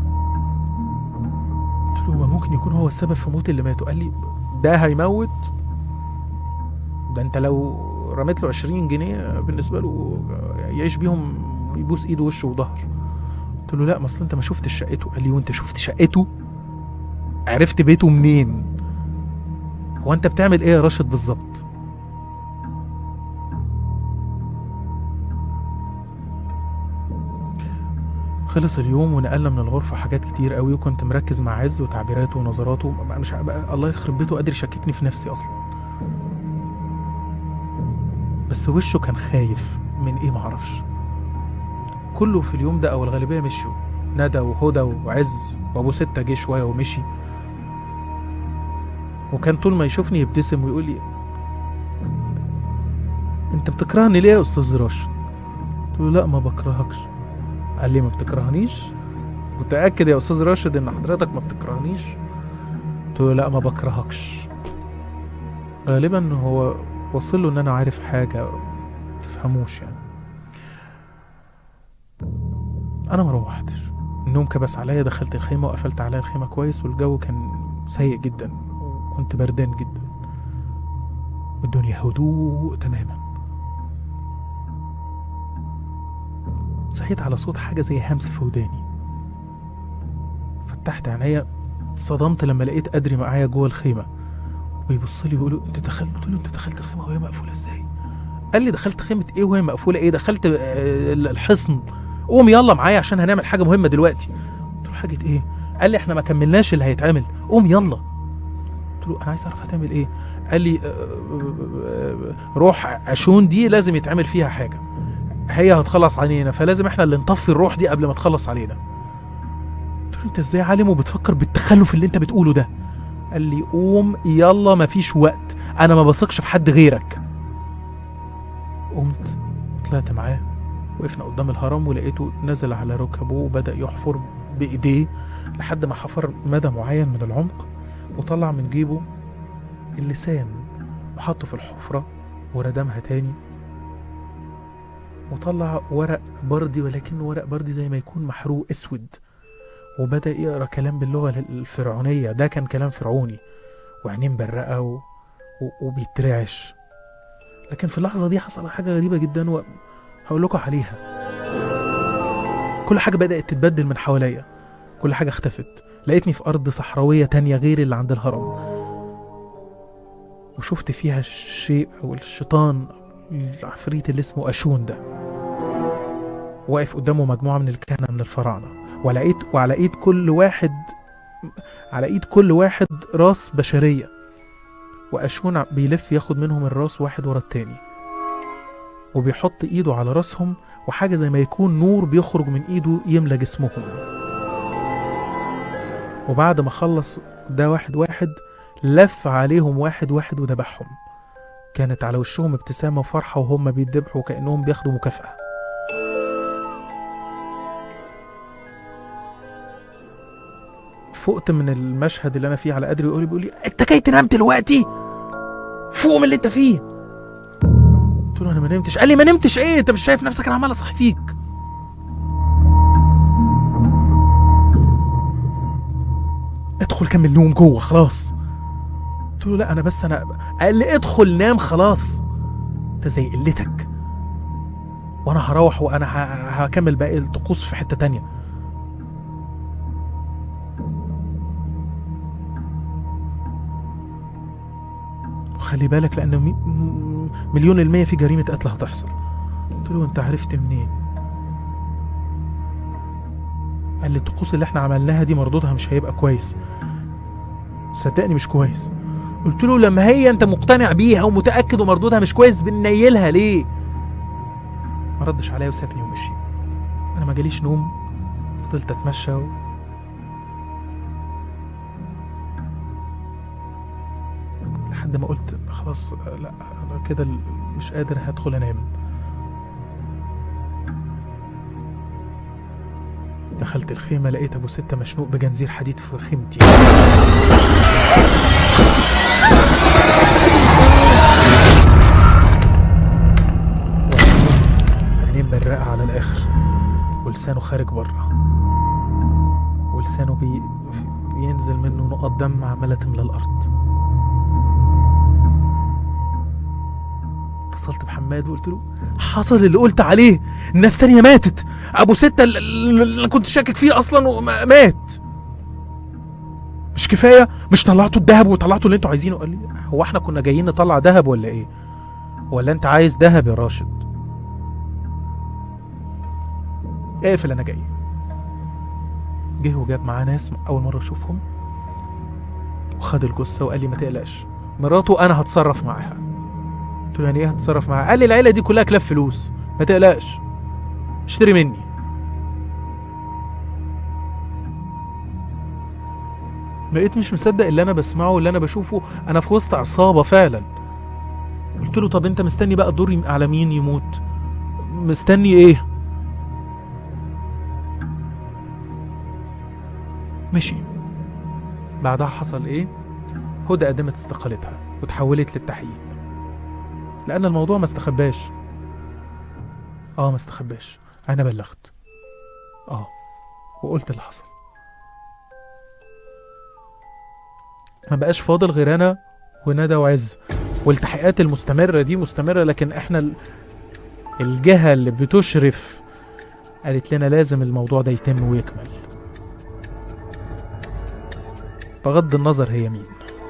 قلت له ما ممكن يكون هو السبب في موت اللي ماتوا قال لي ده هيموت ده انت لو رميت له 20 جنيه بالنسبه له يعيش بيهم يبوس ايده وشه وظهر قلت له لا ما اصل انت ما شفتش شقته قال لي وانت شفت شقته عرفت بيته منين هو انت بتعمل ايه يا راشد بالظبط خلص اليوم ونقلنا من الغرفة حاجات كتير قوي وكنت مركز مع عز وتعبيراته ونظراته بقى مش بقى الله يخرب بيته قادر يشككني في نفسي أصلا بس وشه كان خايف من ايه معرفش كله في اليوم ده او الغالبية مشوا ندى وهدى وعز وابو ستة جه شوية ومشي وكان طول ما يشوفني يبتسم ويقول لي انت بتكرهني ليه يا استاذ راشد قلت له لا ما بكرهكش قال لي ما بتكرهنيش متأكد يا أستاذ راشد إن حضرتك ما بتكرهنيش قلت له لا ما بكرهكش غالبا هو وصل له إن أنا عارف حاجة تفهموش يعني أنا ما روحتش النوم كبس عليا دخلت الخيمة وقفلت عليا الخيمة كويس والجو كان سيء جدا وكنت بردان جدا والدنيا هدوء تماما صحيت على صوت حاجة زي همس في وداني فتحت عينيا اتصدمت لما لقيت أدري معايا جوه الخيمة ويبص لي بيقول انت دخلت قلت له انت دخلت الخيمة وهي مقفولة ازاي؟ قال لي دخلت خيمة ايه وهي مقفولة ايه؟ دخلت آه، الحصن قوم يلا معايا عشان هنعمل حاجة مهمة دلوقتي قلت له حاجة ايه؟ قال لي احنا ما كملناش اللي هيتعمل قوم يلا قلت له انا عايز اعرف هتعمل ايه؟ قال لي آه، آه، آه، روح عشون دي لازم يتعمل فيها حاجة هي هتخلص علينا فلازم احنا اللي نطفي الروح دي قبل ما تخلص علينا قلت له انت ازاي عالم وبتفكر بالتخلف اللي انت بتقوله ده قال لي قوم يلا مفيش وقت انا ما بثقش في حد غيرك قمت طلعت معاه وقفنا قدام الهرم ولقيته نزل على ركبه وبدأ يحفر بإيديه لحد ما حفر مدى معين من العمق وطلع من جيبه اللسان وحطه في الحفرة وردمها تاني وطلع ورق بردي ولكنه ورق بردي زي ما يكون محروق اسود وبدأ يقرا كلام باللغة الفرعونية ده كان كلام فرعوني وعينيه مبرقة و... و... وبيترعش لكن في اللحظة دي حصل حاجة غريبة جدا وهقول لكم عليها كل حاجة بدأت تتبدل من حواليا كل حاجة اختفت لقيتني في أرض صحراوية تانية غير اللي عند الهرم وشفت فيها الشيء أو الشيطان العفريت اللي اسمه أشون ده واقف قدامه مجموعة من الكهنة من الفراعنة ولقيت وعلى ايد كل واحد على ايد كل واحد راس بشرية وأشون بيلف ياخد منهم الراس واحد ورا التاني وبيحط ايده على راسهم وحاجة زي ما يكون نور بيخرج من ايده يملى جسمهم وبعد ما خلص ده واحد واحد لف عليهم واحد واحد وذبحهم كانت على وشهم ابتسامة وفرحة وهم بيتذبحوا كأنهم بياخدوا مكافأة فقت من المشهد اللي انا فيه على قدري ويقول لي بيقول لي انت جاي تنام دلوقتي فوق من اللي انت فيه قلت له انا ما نمتش قال لي ما نمتش ايه انت مش شايف نفسك انا عمال اصحي فيك ادخل كمل نوم جوه خلاص قلت له لا انا بس انا قال لي ادخل نام خلاص انت زي قلتك وانا هروح وانا ه- هكمل باقي الطقوس في حته تانية وخلي بالك لان مي- م- مليون المية في جريمة قتل هتحصل قلت له انت عرفت منين قال لي الطقوس اللي احنا عملناها دي مردودها مش هيبقى كويس صدقني مش كويس قلت له لما هي انت مقتنع بيها ومتاكد ومردودها مش كويس بننيلها ليه ما ردش عليا وسابني ومشي انا ما جاليش نوم فضلت اتمشى و... لحد ما قلت خلاص لا انا كده مش قادر هدخل انام دخلت الخيمة لقيت أبو ستة مشنوق بجنزير حديد في خيمتي عينين براقة على الآخر ولسانه خارج بره ولسانه بي... بينزل منه نقط دم عمالة تملى الأرض اتصلت بحماد وقلت له حصل اللي قلت عليه الناس تانية ماتت ابو ستة اللي- اللي انا كنت شاكك فيه اصلا وما- مات مش كفايه مش طلعتوا الذهب وطلعتوا اللي انتوا عايزينه قال لي هو احنا كنا جايين نطلع ذهب ولا ايه ولا انت عايز ذهب يا راشد اقفل انا جاي جه وجاب معاه ناس اول مره اشوفهم وخد الجثه وقال لي ما تقلقش مراته انا هتصرف معاها قلت له يعني ايه هتتصرف معاها قال لي العيله دي كلها كلاب فلوس ما تقلقش اشتري مني بقيت مش مصدق اللي انا بسمعه واللي انا بشوفه انا في وسط عصابه فعلا قلت له طب انت مستني بقى الدور يم- على مين يموت مستني ايه مشي بعدها حصل ايه هدى قدمت استقالتها وتحولت للتحقيق لان الموضوع ما استخباش اه ما استخباش انا بلغت اه وقلت اللي حصل ما بقاش فاضل غير انا وندى وعز والتحقيقات المستمرة دي مستمرة لكن احنا ال- الجهة اللي بتشرف قالت لنا لازم الموضوع ده يتم ويكمل بغض النظر هي مين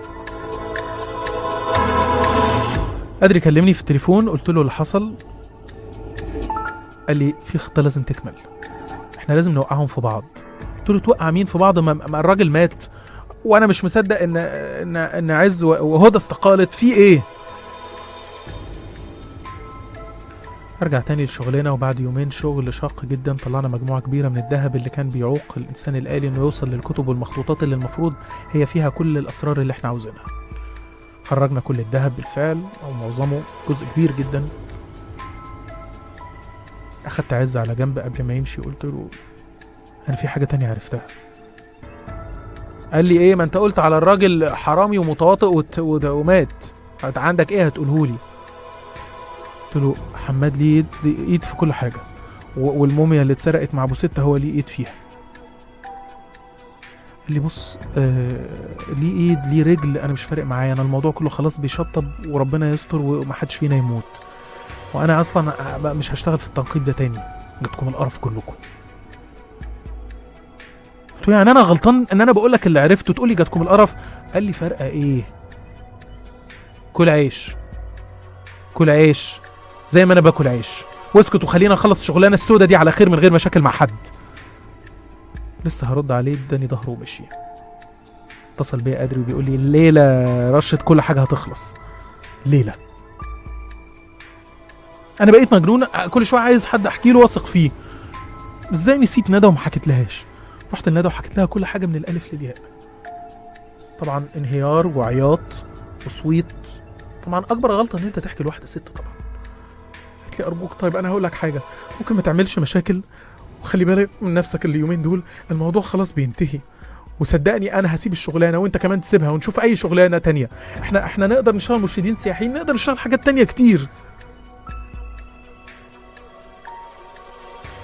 أدري كلمني في التليفون قلت له اللي حصل قال لي في خطة لازم تكمل احنا لازم نوقعهم في بعض قلت له توقع مين في بعض ما ما الراجل مات وانا مش مصدق ان ان ان عز و- وهدى استقالت في ايه ارجع تاني لشغلنا وبعد يومين شغل شاق جدا طلعنا مجموعه كبيره من الذهب اللي كان بيعوق الانسان الالي انه يوصل للكتب والمخطوطات اللي المفروض هي فيها كل الاسرار اللي احنا عاوزينها خرجنا كل الذهب بالفعل او معظمه جزء كبير جدا اخدت عز على جنب قبل ما يمشي قلت له انا في حاجه تانية عرفتها قال لي ايه ما انت قلت على الراجل حرامي ومتواطئ وت- وت- ومات انت عندك ايه هتقوله لي قلت له حماد ليه يد, ايد في كل حاجه و- والموميا اللي اتسرقت مع ابو ستة هو ليه ايد فيها قال لي بص آه ليه ايد ليه رجل انا مش فارق معايا انا الموضوع كله خلاص بيشطب وربنا يستر ومحدش فينا يموت وانا اصلا بقى مش هشتغل في التنقيب ده تاني جاتكم القرف كلكم قلت له يعني انا غلطان ان انا بقول لك اللي عرفته تقول لي جاتكم القرف قال لي فرقه ايه كل عيش كل عيش زي ما انا باكل عيش واسكت وخلينا نخلص الشغلانه السودة دي على خير من غير مشاكل مع حد لسه هرد عليه اداني ظهره ومشي اتصل بيا قادري وبيقول لي الليله رشه كل حاجه هتخلص ليله انا بقيت مجنون كل شويه عايز حد احكي له واثق فيه ازاي نسيت ندى وما حكيت لهاش رحت لندى وحكيت لها كل حاجه من الالف للياء طبعا انهيار وعياط وصويت طبعا اكبر غلطه ان انت تحكي لواحده ست طبعا قالت لي ارجوك طيب انا هقول لك حاجه ممكن ما تعملش مشاكل وخلي بالك من نفسك اليومين دول الموضوع خلاص بينتهي وصدقني انا هسيب الشغلانه وانت كمان تسيبها ونشوف اي شغلانه تانية احنا احنا نقدر نشتغل مرشدين سياحيين نقدر نشتغل حاجات تانية كتير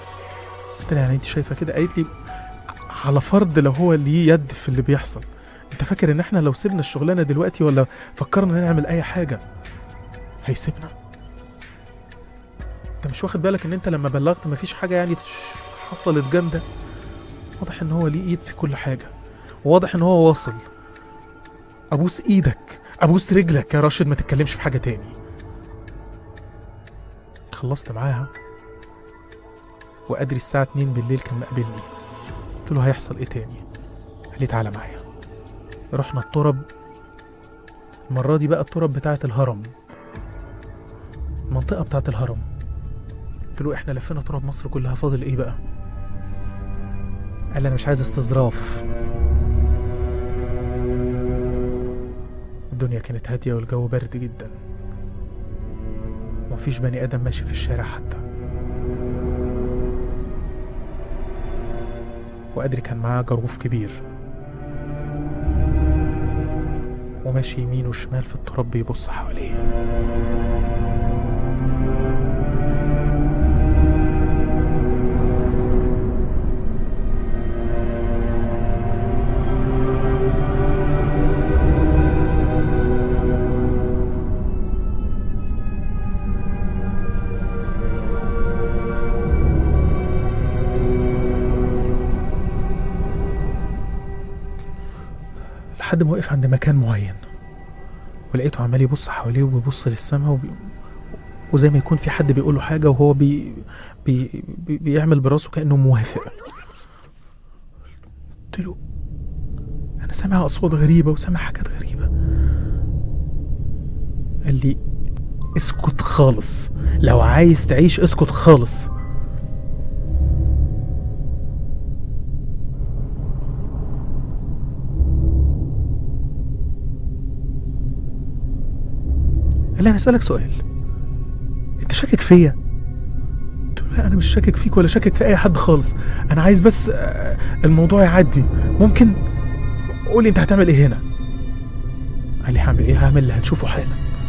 قلت لها يعني انت شايفه كده قالت لي على فرض لو هو ليه يد في اللي بيحصل انت فاكر ان احنا لو سيبنا الشغلانه دلوقتي ولا فكرنا نعمل اي حاجه هيسيبنا انت مش واخد بالك ان انت لما بلغت مفيش حاجه يعني تش- حصلت جامده واضح ان هو ليه ايد في كل حاجه وواضح ان هو واصل ابوس ايدك ابوس رجلك يا راشد ما تتكلمش في حاجه تاني خلصت معاها وادري الساعه 2 بالليل كان مقابلني قلت له هيحصل ايه تاني قال لي تعالى معايا رحنا الترب المرة دي بقى الترب بتاعة الهرم المنطقة بتاعة الهرم قلت له احنا لفينا تراب مصر كلها فاضل ايه بقى قال لي انا مش عايز استظراف الدنيا كانت هادية والجو برد جدا ومفيش بني ادم ماشي في الشارع حتى وأدري كان معاه جروف كبير وماشي يمين وشمال في التراب بيبص حواليه لحد ما وقف عند مكان معين ولقيته عمال يبص حواليه وبيبص للسماء وبي... وزي ما يكون في حد بيقول له حاجة وهو بي... بي... بي... بيعمل براسه كأنه موافق قلت له أنا سامع أصوات غريبة وسامع حاجات غريبة قال لي اسكت خالص لو عايز تعيش اسكت خالص قال لي انا اسالك سؤال انت شاكك فيا قلت له لا انا مش شاكك فيك ولا شاكك في اي حد خالص انا عايز بس آه، الموضوع يعدي ممكن قولي انت هتعمل ايه هنا قال لي هعمل ايه هعمل اللي هتشوفه حالا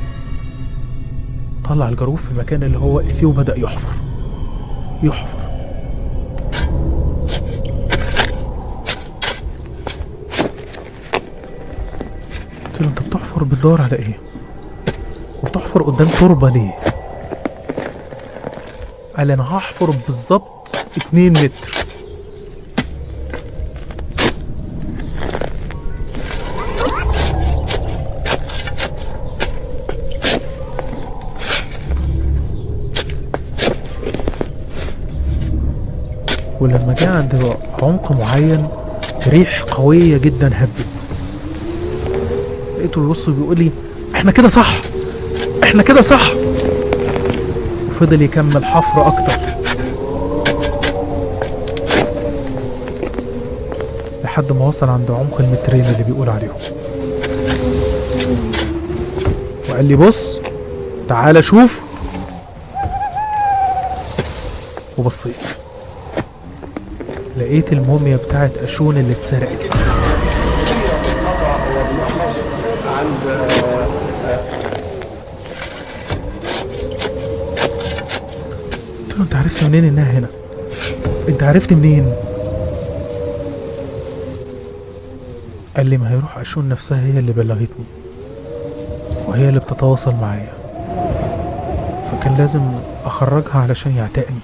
طلع الجاروف في المكان اللي هو واقف فيه وبدا يحفر يحفر قلت له انت بتحفر بتدور على ايه وتحفر قدام تربة ليه؟ قال انا هحفر بالظبط 2 متر ولما جه عند عمق معين ريح قوية جدا هبت لقيته بيبص وبيقول لي احنا كده صح احنا كده صح وفضل يكمل حفر اكتر لحد ما وصل عند عمق المترين اللي بيقول عليهم وقال لي بص تعالى شوف وبصيت لقيت الموميا بتاعت اشون اللي اتسرقت قلت له انت عرفت منين انها هنا انت عرفت منين قال لي ما هيروح اشون نفسها هي اللي بلغتني وهي اللي بتتواصل معايا فكان لازم اخرجها علشان يعتقني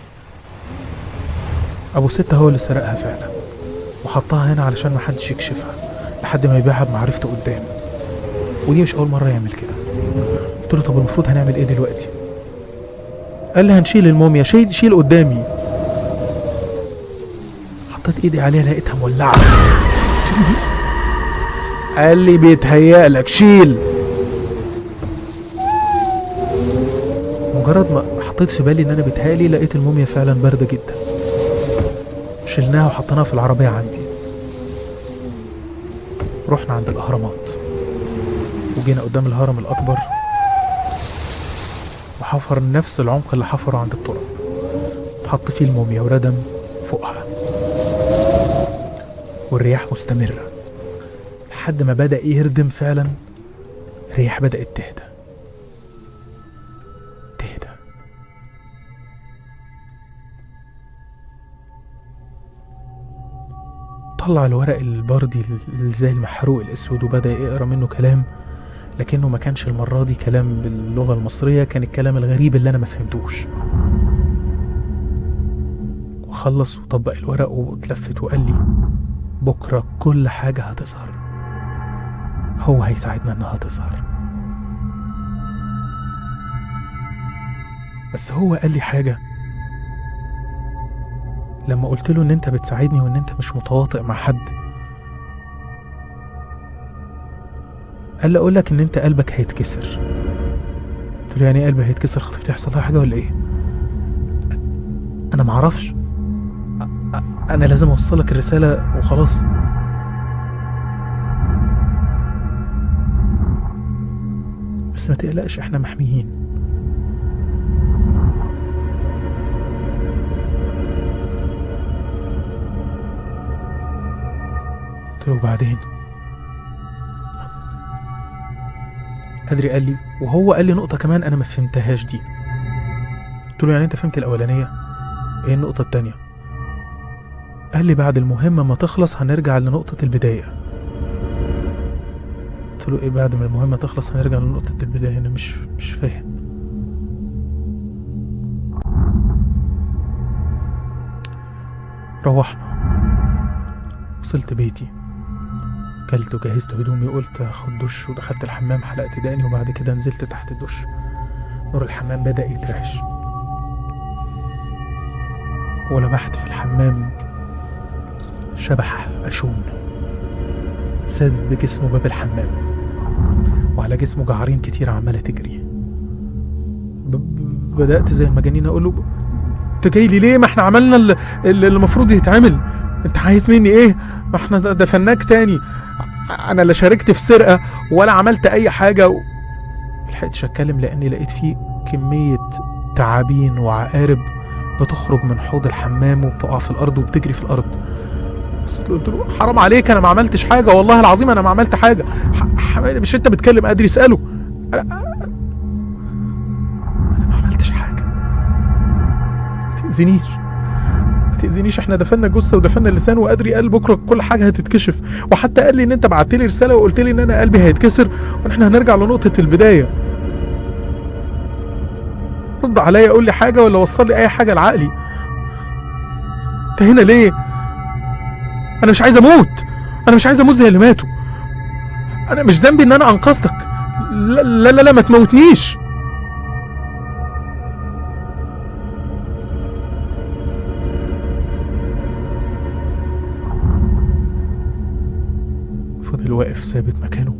ابو ستة هو اللي سرقها فعلا وحطها هنا علشان محدش يكشفها لحد ما يبيعها بمعرفته قدام ودي مش اول مره يعمل كده قلت له طب المفروض هنعمل ايه دلوقتي قال لي هنشيل الموميا شيل شيل قدامي حطيت ايدي عليها لقيتها مولعه قال لي بيتهيألك شيل مجرد ما حطيت في بالي ان انا بيتهيألي لقيت الموميا فعلا بارده جدا شلناها وحطيناها في العربيه عندي رحنا عند الاهرامات وجينا قدام الهرم الاكبر وحفر نفس العمق اللي حفره عند التراب حط فيه الموميا وردم فوقها والرياح مستمرة لحد ما بدأ يردم فعلا الرياح بدأت تهدى تهدى طلع الورق البردي اللي زي المحروق الاسود وبدا يقرا منه كلام لكنه ما كانش المره دي كلام باللغه المصريه كان الكلام الغريب اللي انا ما فهمتوش وخلص وطبق الورق واتلفت وقال لي بكره كل حاجه هتظهر هو هيساعدنا انها تظهر بس هو قال لي حاجه لما قلت له ان انت بتساعدني وان انت مش متواطئ مع حد قال لي اقول لك ان انت قلبك هيتكسر قلت له يعني ايه قلبي هيتكسر خطيبتي هيحصل لها حاجه ولا ايه انا معرفش أ- أ- انا لازم اوصلك الرساله وخلاص بس ما تقلقش احنا محميين قلت له وبعدين أدري قال لي وهو قال لي نقطة كمان أنا ما فهمتهاش دي قلت له يعني أنت فهمت الأولانية إيه النقطة التانية قال لي بعد المهمة ما تخلص هنرجع لنقطة البداية قلت له إيه بعد ما المهمة تخلص هنرجع لنقطة البداية أنا مش مش فاهم روحنا وصلت بيتي كلت وجهزت هدومي وقلت اخد دش ودخلت الحمام حلقت دقني وبعد كده نزلت تحت الدش نور الحمام بدأ يترعش ولمحت في الحمام شبح أشون سادت بجسمه باب الحمام وعلى جسمه جعارين كتير عمالة تجري ب- ب- بدأت زي المجانين أقول له أنت جاي لي ليه ما احنا عملنا ال- اللي المفروض يتعمل أنت عايز مني إيه ما احنا دفناك تاني انا لا شاركت في سرقه ولا عملت اي حاجه و... لحقتش اتكلم لاني لقيت فيه كميه تعابين وعقارب بتخرج من حوض الحمام وبتقع في الارض وبتجري في الارض بس قلت له حرام عليك انا ما عملتش حاجه والله العظيم انا ما عملت حاجه ح... ح... مش انت بتكلم ادري اساله انا انا ما عملتش حاجه ما تاذينيش ما تاذينيش احنا دفنا جثه ودفنا اللسان وادري قال بكره كل حاجه هتتكشف وحتى قال لي ان انت بعت لي رساله وقلت لي ان انا قلبي هيتكسر وان احنا هنرجع لنقطه البدايه رد عليا قول لي حاجه ولا وصل لي اي حاجه لعقلي انت هنا ليه انا مش عايز اموت انا مش عايز اموت زي اللي ماتوا انا مش ذنبي ان انا انقذتك لا لا لا, لا ما تموتنيش فضل واقف ثابت مكانه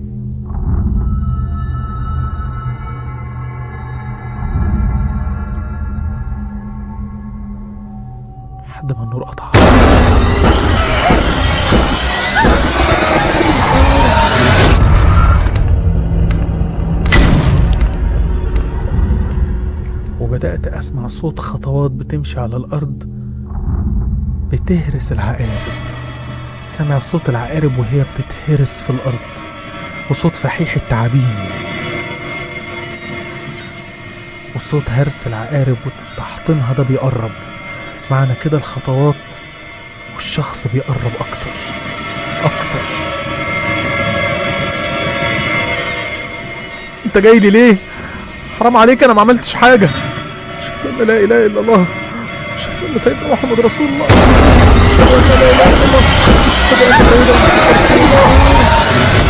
لحد ما النور قطع وبدأت أسمع صوت خطوات بتمشي على الأرض بتهرس العقارب سمع صوت العقارب وهي بتتهرس في الأرض وصوت فحيح التعابين وصوت هرس العقارب وتحطيمها ده بيقرب معنى كده الخطوات والشخص بيقرب أكتر أكتر أنت جاي لي ليه؟ حرام عليك أنا ما عملتش حاجة أشهد أن لا إله إلا الله أشهد أن سيدنا محمد رسول الله أشهد أن لا إله إلا الله أشهد أن سيدنا محمد رسول الله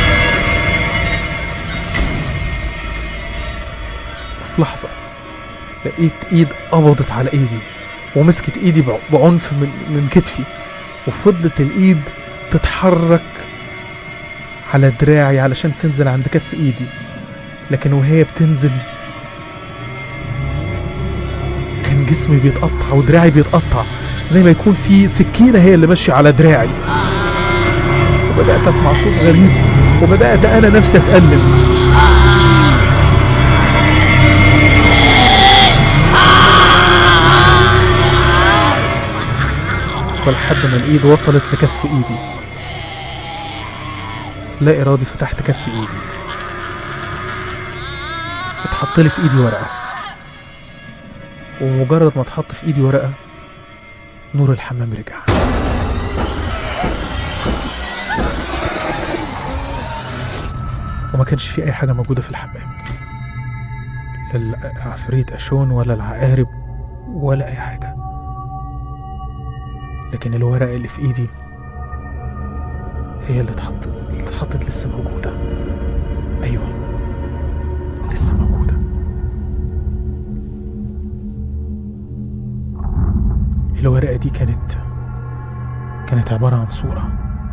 في لحظة لقيت ايد قبضت على ايدي ومسكت ايدي بع- بعنف من من كتفي وفضلت الايد تتحرك على دراعي علشان تنزل عند كف ايدي لكن وهي بتنزل كان جسمي بيتقطع ودراعي بيتقطع زي ما يكون في سكينة هي اللي ماشية على دراعي وبدأت أسمع صوت غريب وبدأت أنا نفسي أتألم ولحد ما الايد وصلت لكف ايدي لا ارادي فتحت كف ايدي اتحط لي في ايدي ورقه ومجرد ما اتحط في ايدي ورقه نور الحمام رجع وما كانش في أي حاجة موجودة في الحمام لا العفريت أشون ولا العقارب ولا أي حاجة لكن الورقة اللي في إيدي هي اللي اتحطت اللي اتحطت لسه موجودة أيوة لسه موجودة الورقة دي كانت كانت عبارة عن صورة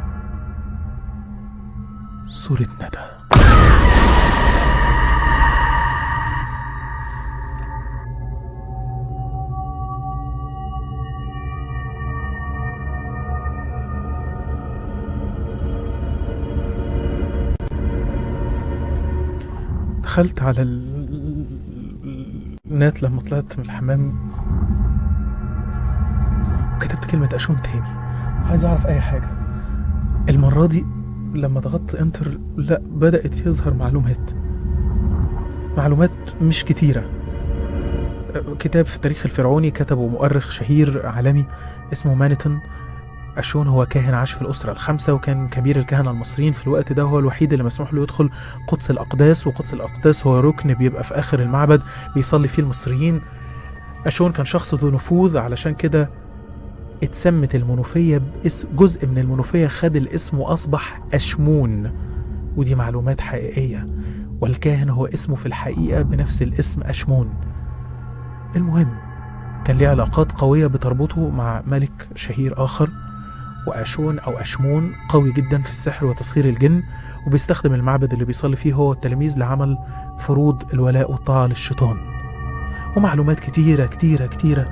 صورة ندى دخلت على ال- النت لما طلعت من الحمام كتبت كلمة أشون تاني عايز أعرف أي حاجة المرة دي لما ضغطت انتر لا بدأت يظهر معلومات معلومات مش كتيرة كتاب في التاريخ الفرعوني كتبه مؤرخ شهير عالمي اسمه مانيتون أشون هو كاهن عاش في الأسرة الخامسة وكان كبير الكهنة المصريين في الوقت ده هو الوحيد اللي مسموح له يدخل قدس الأقداس وقدس الأقداس هو ركن بيبقى في آخر المعبد بيصلي فيه المصريين أشون كان شخص ذو نفوذ علشان كده اتسمت المنوفية باسم جزء من المنوفية خد الاسم وأصبح أشمون ودي معلومات حقيقية والكاهن هو اسمه في الحقيقة بنفس الاسم أشمون المهم كان ليه علاقات قوية بتربطه مع ملك شهير آخر وأشون أو أشمون قوي جدا في السحر وتسخير الجن وبيستخدم المعبد اللي بيصلي فيه هو والتلاميذ لعمل فروض الولاء والطاعة للشيطان ومعلومات كتيرة كتيرة كتيرة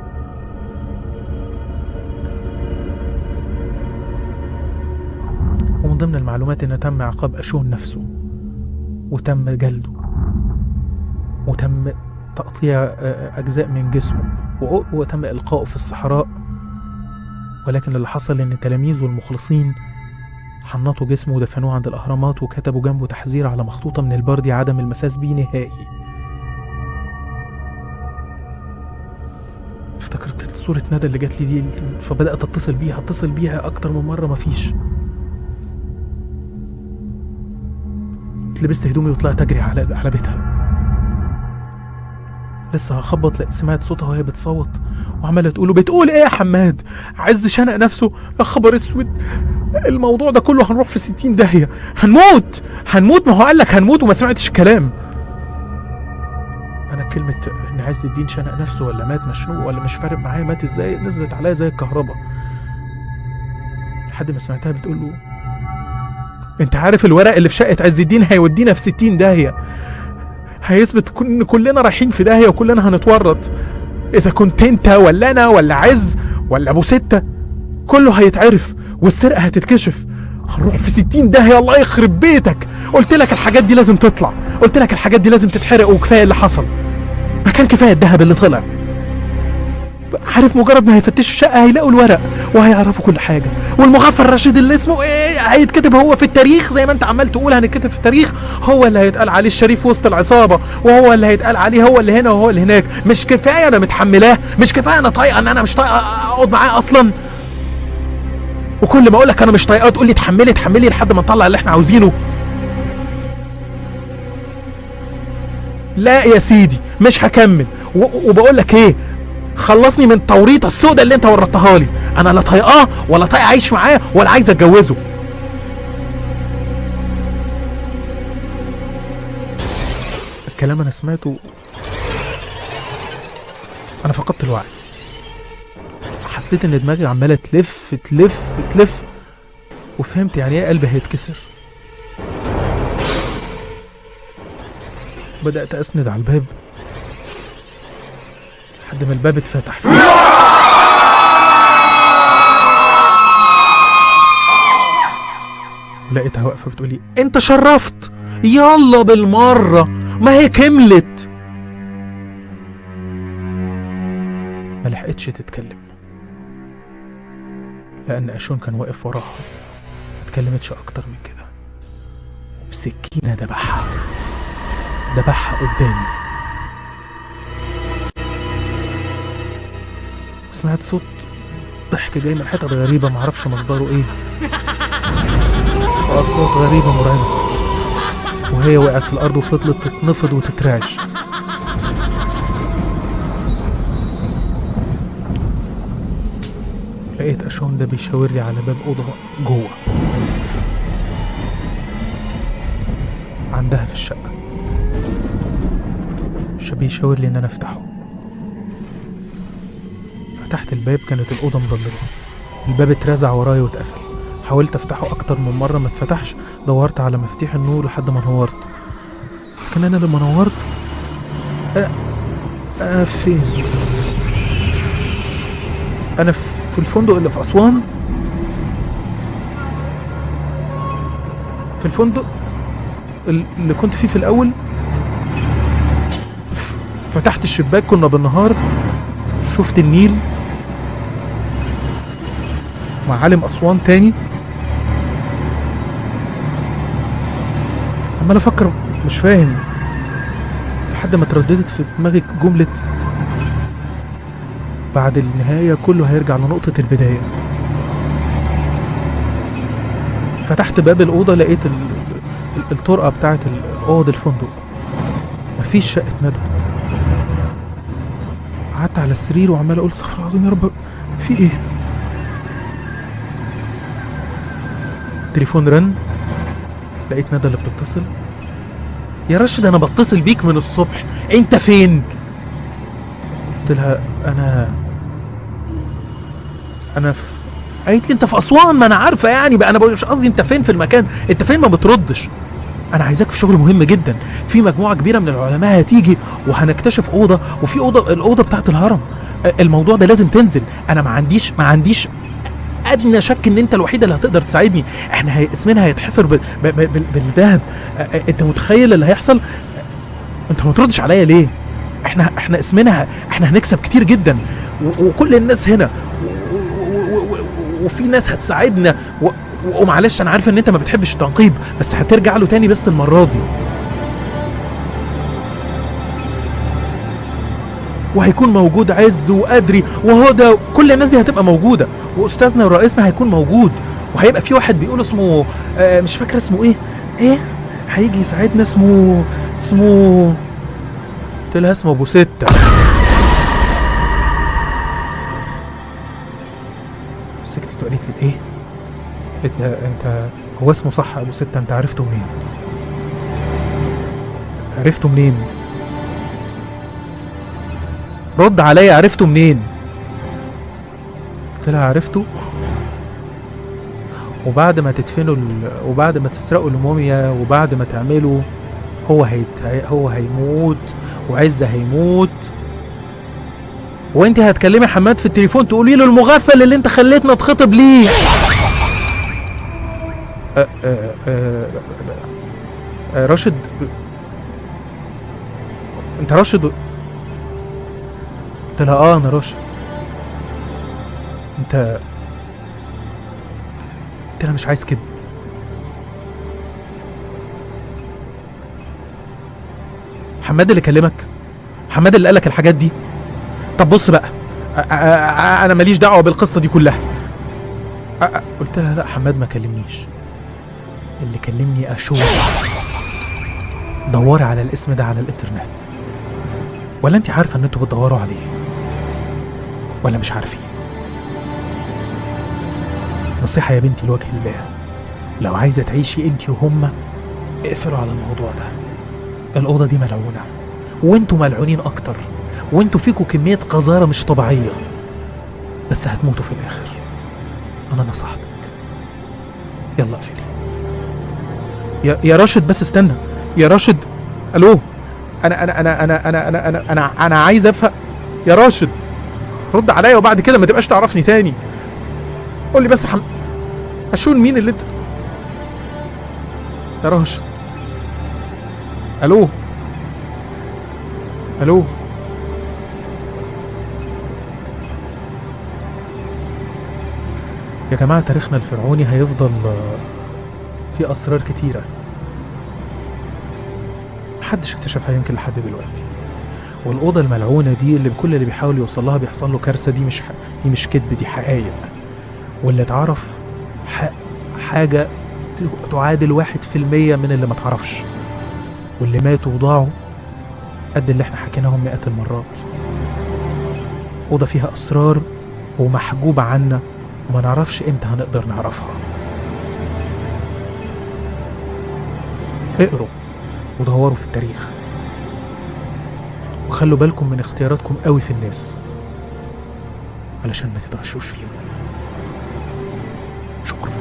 ومن ضمن المعلومات إن تم عقاب أشون نفسه وتم جلده وتم تقطيع آه، أجزاء من جسمه وأ- وتم إلقائه في الصحراء ولكن اللي حصل إن تلاميذه المخلصين حنطوا جسمه ودفنوه عند الأهرامات وكتبوا جنبه تحذير على مخطوطة من البردي عدم المساس بيه نهائي افتكرت صورة ندى اللي جات لي دي فبدأت أتصل بيها أتصل بيها أكتر من مرة مفيش لبست هدومي وطلعت أجري على على بيتها لسه هخبط لقيت سمعت صوتها وهي بتصوت وعماله تقول له بتقول ايه يا حماد عز شنق نفسه يا خبر اسود الموضوع ده كله هنروح في ستين داهيه هنموت هنموت ما هو قال لك هنموت وما سمعتش الكلام انا كلمه ان عز الدين شنق نفسه ولا مات مشنوق ولا مش فارق معايا مات ازاي نزلت عليا زي الكهرباء لحد ما سمعتها بتقول له انت عارف الورق اللي في شقه عز الدين هيودينا في ستين داهيه هيثبت كن- ان كلنا رايحين في داهيه وكلنا هنتورط اذا كنت انت ولا انا ولا عز ولا ابو سته كله هيتعرف والسرقه هتتكشف هنروح في ستين داهيه الله يخرب بيتك قلت لك الحاجات دي لازم تطلع قلت لك الحاجات دي لازم تتحرق وكفايه اللي حصل ما كان كفايه الذهب اللي طلع عارف مجرد ما هيفتشوا الشقه هيلاقوا الورق وهيعرفوا كل حاجه والمغفر رشيد اللي اسمه ايه هيتكتب هو في التاريخ زي ما انت عمال تقول هنتكتب في التاريخ هو اللي هيتقال عليه الشريف وسط العصابه وهو اللي هيتقال عليه هو اللي هنا وهو اللي هناك مش كفايه انا متحملاه مش كفايه انا طايقه ان انا مش طايقه اقعد معاه اصلا وكل ما اقول لك انا مش طايقاه تقول لي اتحملي اتحملي لحد ما نطلع اللي احنا عاوزينه لا يا سيدي مش هكمل و- وبقول لك ايه خلصني من التوريطه السوداء اللي انت ورطتها لي انا لا طايقاه ولا طايق اعيش معاه ولا عايز اتجوزه الكلام انا سمعته انا فقدت الوعي حسيت ان دماغي عماله تلف تلف تلف وفهمت يعني ايه قلبي هيتكسر بدأت أسند على الباب لحد ما الباب اتفتح فيه ولقيتها واقفة بتقولي أنت شرفت يلا بالمرة ما هي كملت ما لحقتش تتكلم لأن أشون كان واقف وراها ما اتكلمتش أكتر من كده وبسكينة دبحها دبحها قدامي وسمعت صوت ضحك جاي من حتت غريبة معرفش مصدره ايه وأصوات غريبة مرعبة وهي وقعت في الارض وفضلت تتنفض وتترعش لقيت اشون ده بيشاور لي على باب اوضه جوه عندها في الشقه مش بيشاور لي ان انا افتحه فتحت الباب كانت الاوضه مضلمه الباب اترزع ورايا واتقفل حاولت افتحه اكتر من مره ما اتفتحش دورت على مفاتيح النور لحد ما نورت لكن انا لما نورت انا انا فين انا في الفندق اللي في اسوان في الفندق ال- اللي كنت فيه في الاول ف- فتحت الشباك كنا بالنهار شفت النيل معالم اسوان تاني عمال افكر مش فاهم لحد ما ترددت في دماغي جملة بعد النهاية كله هيرجع لنقطة البداية فتحت باب الأوضة لقيت ال- ال- الطرقة بتاعت ال- أوض الفندق مفيش شقة ندى قعدت على السرير وعمال أقول استغفر الله العظيم يا رب في إيه؟ التليفون رن لقيت ندى اللي بتتصل يا راشد انا بتصل بيك من الصبح انت فين قلت لها انا انا في قالت لي انت في اسوان ما انا عارفه يعني بقى انا بقول مش قصدي انت فين في المكان انت فين ما بتردش انا عايزاك في شغل مهم جدا في مجموعه كبيره من العلماء هتيجي وهنكتشف اوضه وفي اوضه الاوضه بتاعت الهرم أ- الموضوع ده لازم تنزل انا ما عنديش ما عنديش ادنى شك ان انت الوحيده اللي هتقدر تساعدني احنا هي اسمنا هيتحفر بال- ب- ب- بال- بالذهب أ- أ- انت متخيل اللي هيحصل انت ما تردش عليا ليه احنا احنا اسمنا ه- احنا هنكسب كتير جدا و- وكل الناس هنا و- و- و- و- وفي ناس هتساعدنا و- و- ومعلش انا عارف ان انت ما بتحبش التنقيب بس هترجع له تاني بس المره دي وهيكون موجود عز وادري وهدى كل الناس دي هتبقى موجوده واستاذنا ورئيسنا هيكون موجود وهيبقى في واحد بيقول اسمه آه مش فاكر اسمه ايه ايه هيجي يساعدنا اسمه اسمه قلت لها اسمه ابو سته سكتت وقالت لي ايه انت انت هو اسمه صح ابو سته انت عرفته منين عرفته منين رد عليا عرفته منين قلت لها عرفته وبعد ما تدفنوا ال... وبعد ما تسرقوا الموميا وبعد ما تعملوا هو هيت... هي- هو هيموت وعز هيموت وانت هتكلمي حماد في التليفون تقولي له المغفل اللي انت خليتنا نتخطب ليه أه أه أه أه راشد انت راشد قلت لها اه انا راشد انت قلت لها مش عايز كده حماد اللي كلمك حماد اللي قالك الحاجات دي طب بص بقى أ- أ- أ- انا ماليش دعوه بالقصه دي كلها أ- أ- قلت لها لا حماد ما كلمنيش اللي كلمني اشوف دوري على الاسم ده على الانترنت ولا انت عارفه ان انتوا بتدوروا عليه ولا مش عارفين نصيحة يا بنتي لوجه الله لو عايزة تعيشي انت وهما اقفلوا على الموضوع ده الأوضة دي ملعونة وانتوا ملعونين أكتر وانتوا فيكوا كمية قذارة مش طبيعية بس هتموتوا في الآخر أنا نصحتك يلا اقفلي يا يا راشد بس استنى يا راشد ألو أنا أنا أنا أنا أنا أنا أنا أنا, أنا عايز أفهم يا راشد رد عليا وبعد كده ما تبقاش تعرفني تاني قول لي بس حم... اشون مين اللي انت يا راشد الو الو يا جماعة تاريخنا الفرعوني هيفضل آه، فيه أسرار كتيرة محدش اكتشفها يمكن لحد دلوقتي والأوضة الملعونة دي اللي كل اللي بيحاول يوصل لها بيحصل له كارثة دي مش ح... دي مش كذب دي حقايق واللي اتعرف ح... حاجة ت- تعادل واحد في المية من اللي ما تعرفش واللي ماتوا وضاعوا قد اللي احنا حكيناهم مئات المرات أوضة فيها أسرار ومحجوبة عنا وما نعرفش امتى هنقدر نعرفها اقروا ودوروا في التاريخ وخلوا بالكم من اختياراتكم قوي في الناس علشان ما تتغشوش فيهم شكرا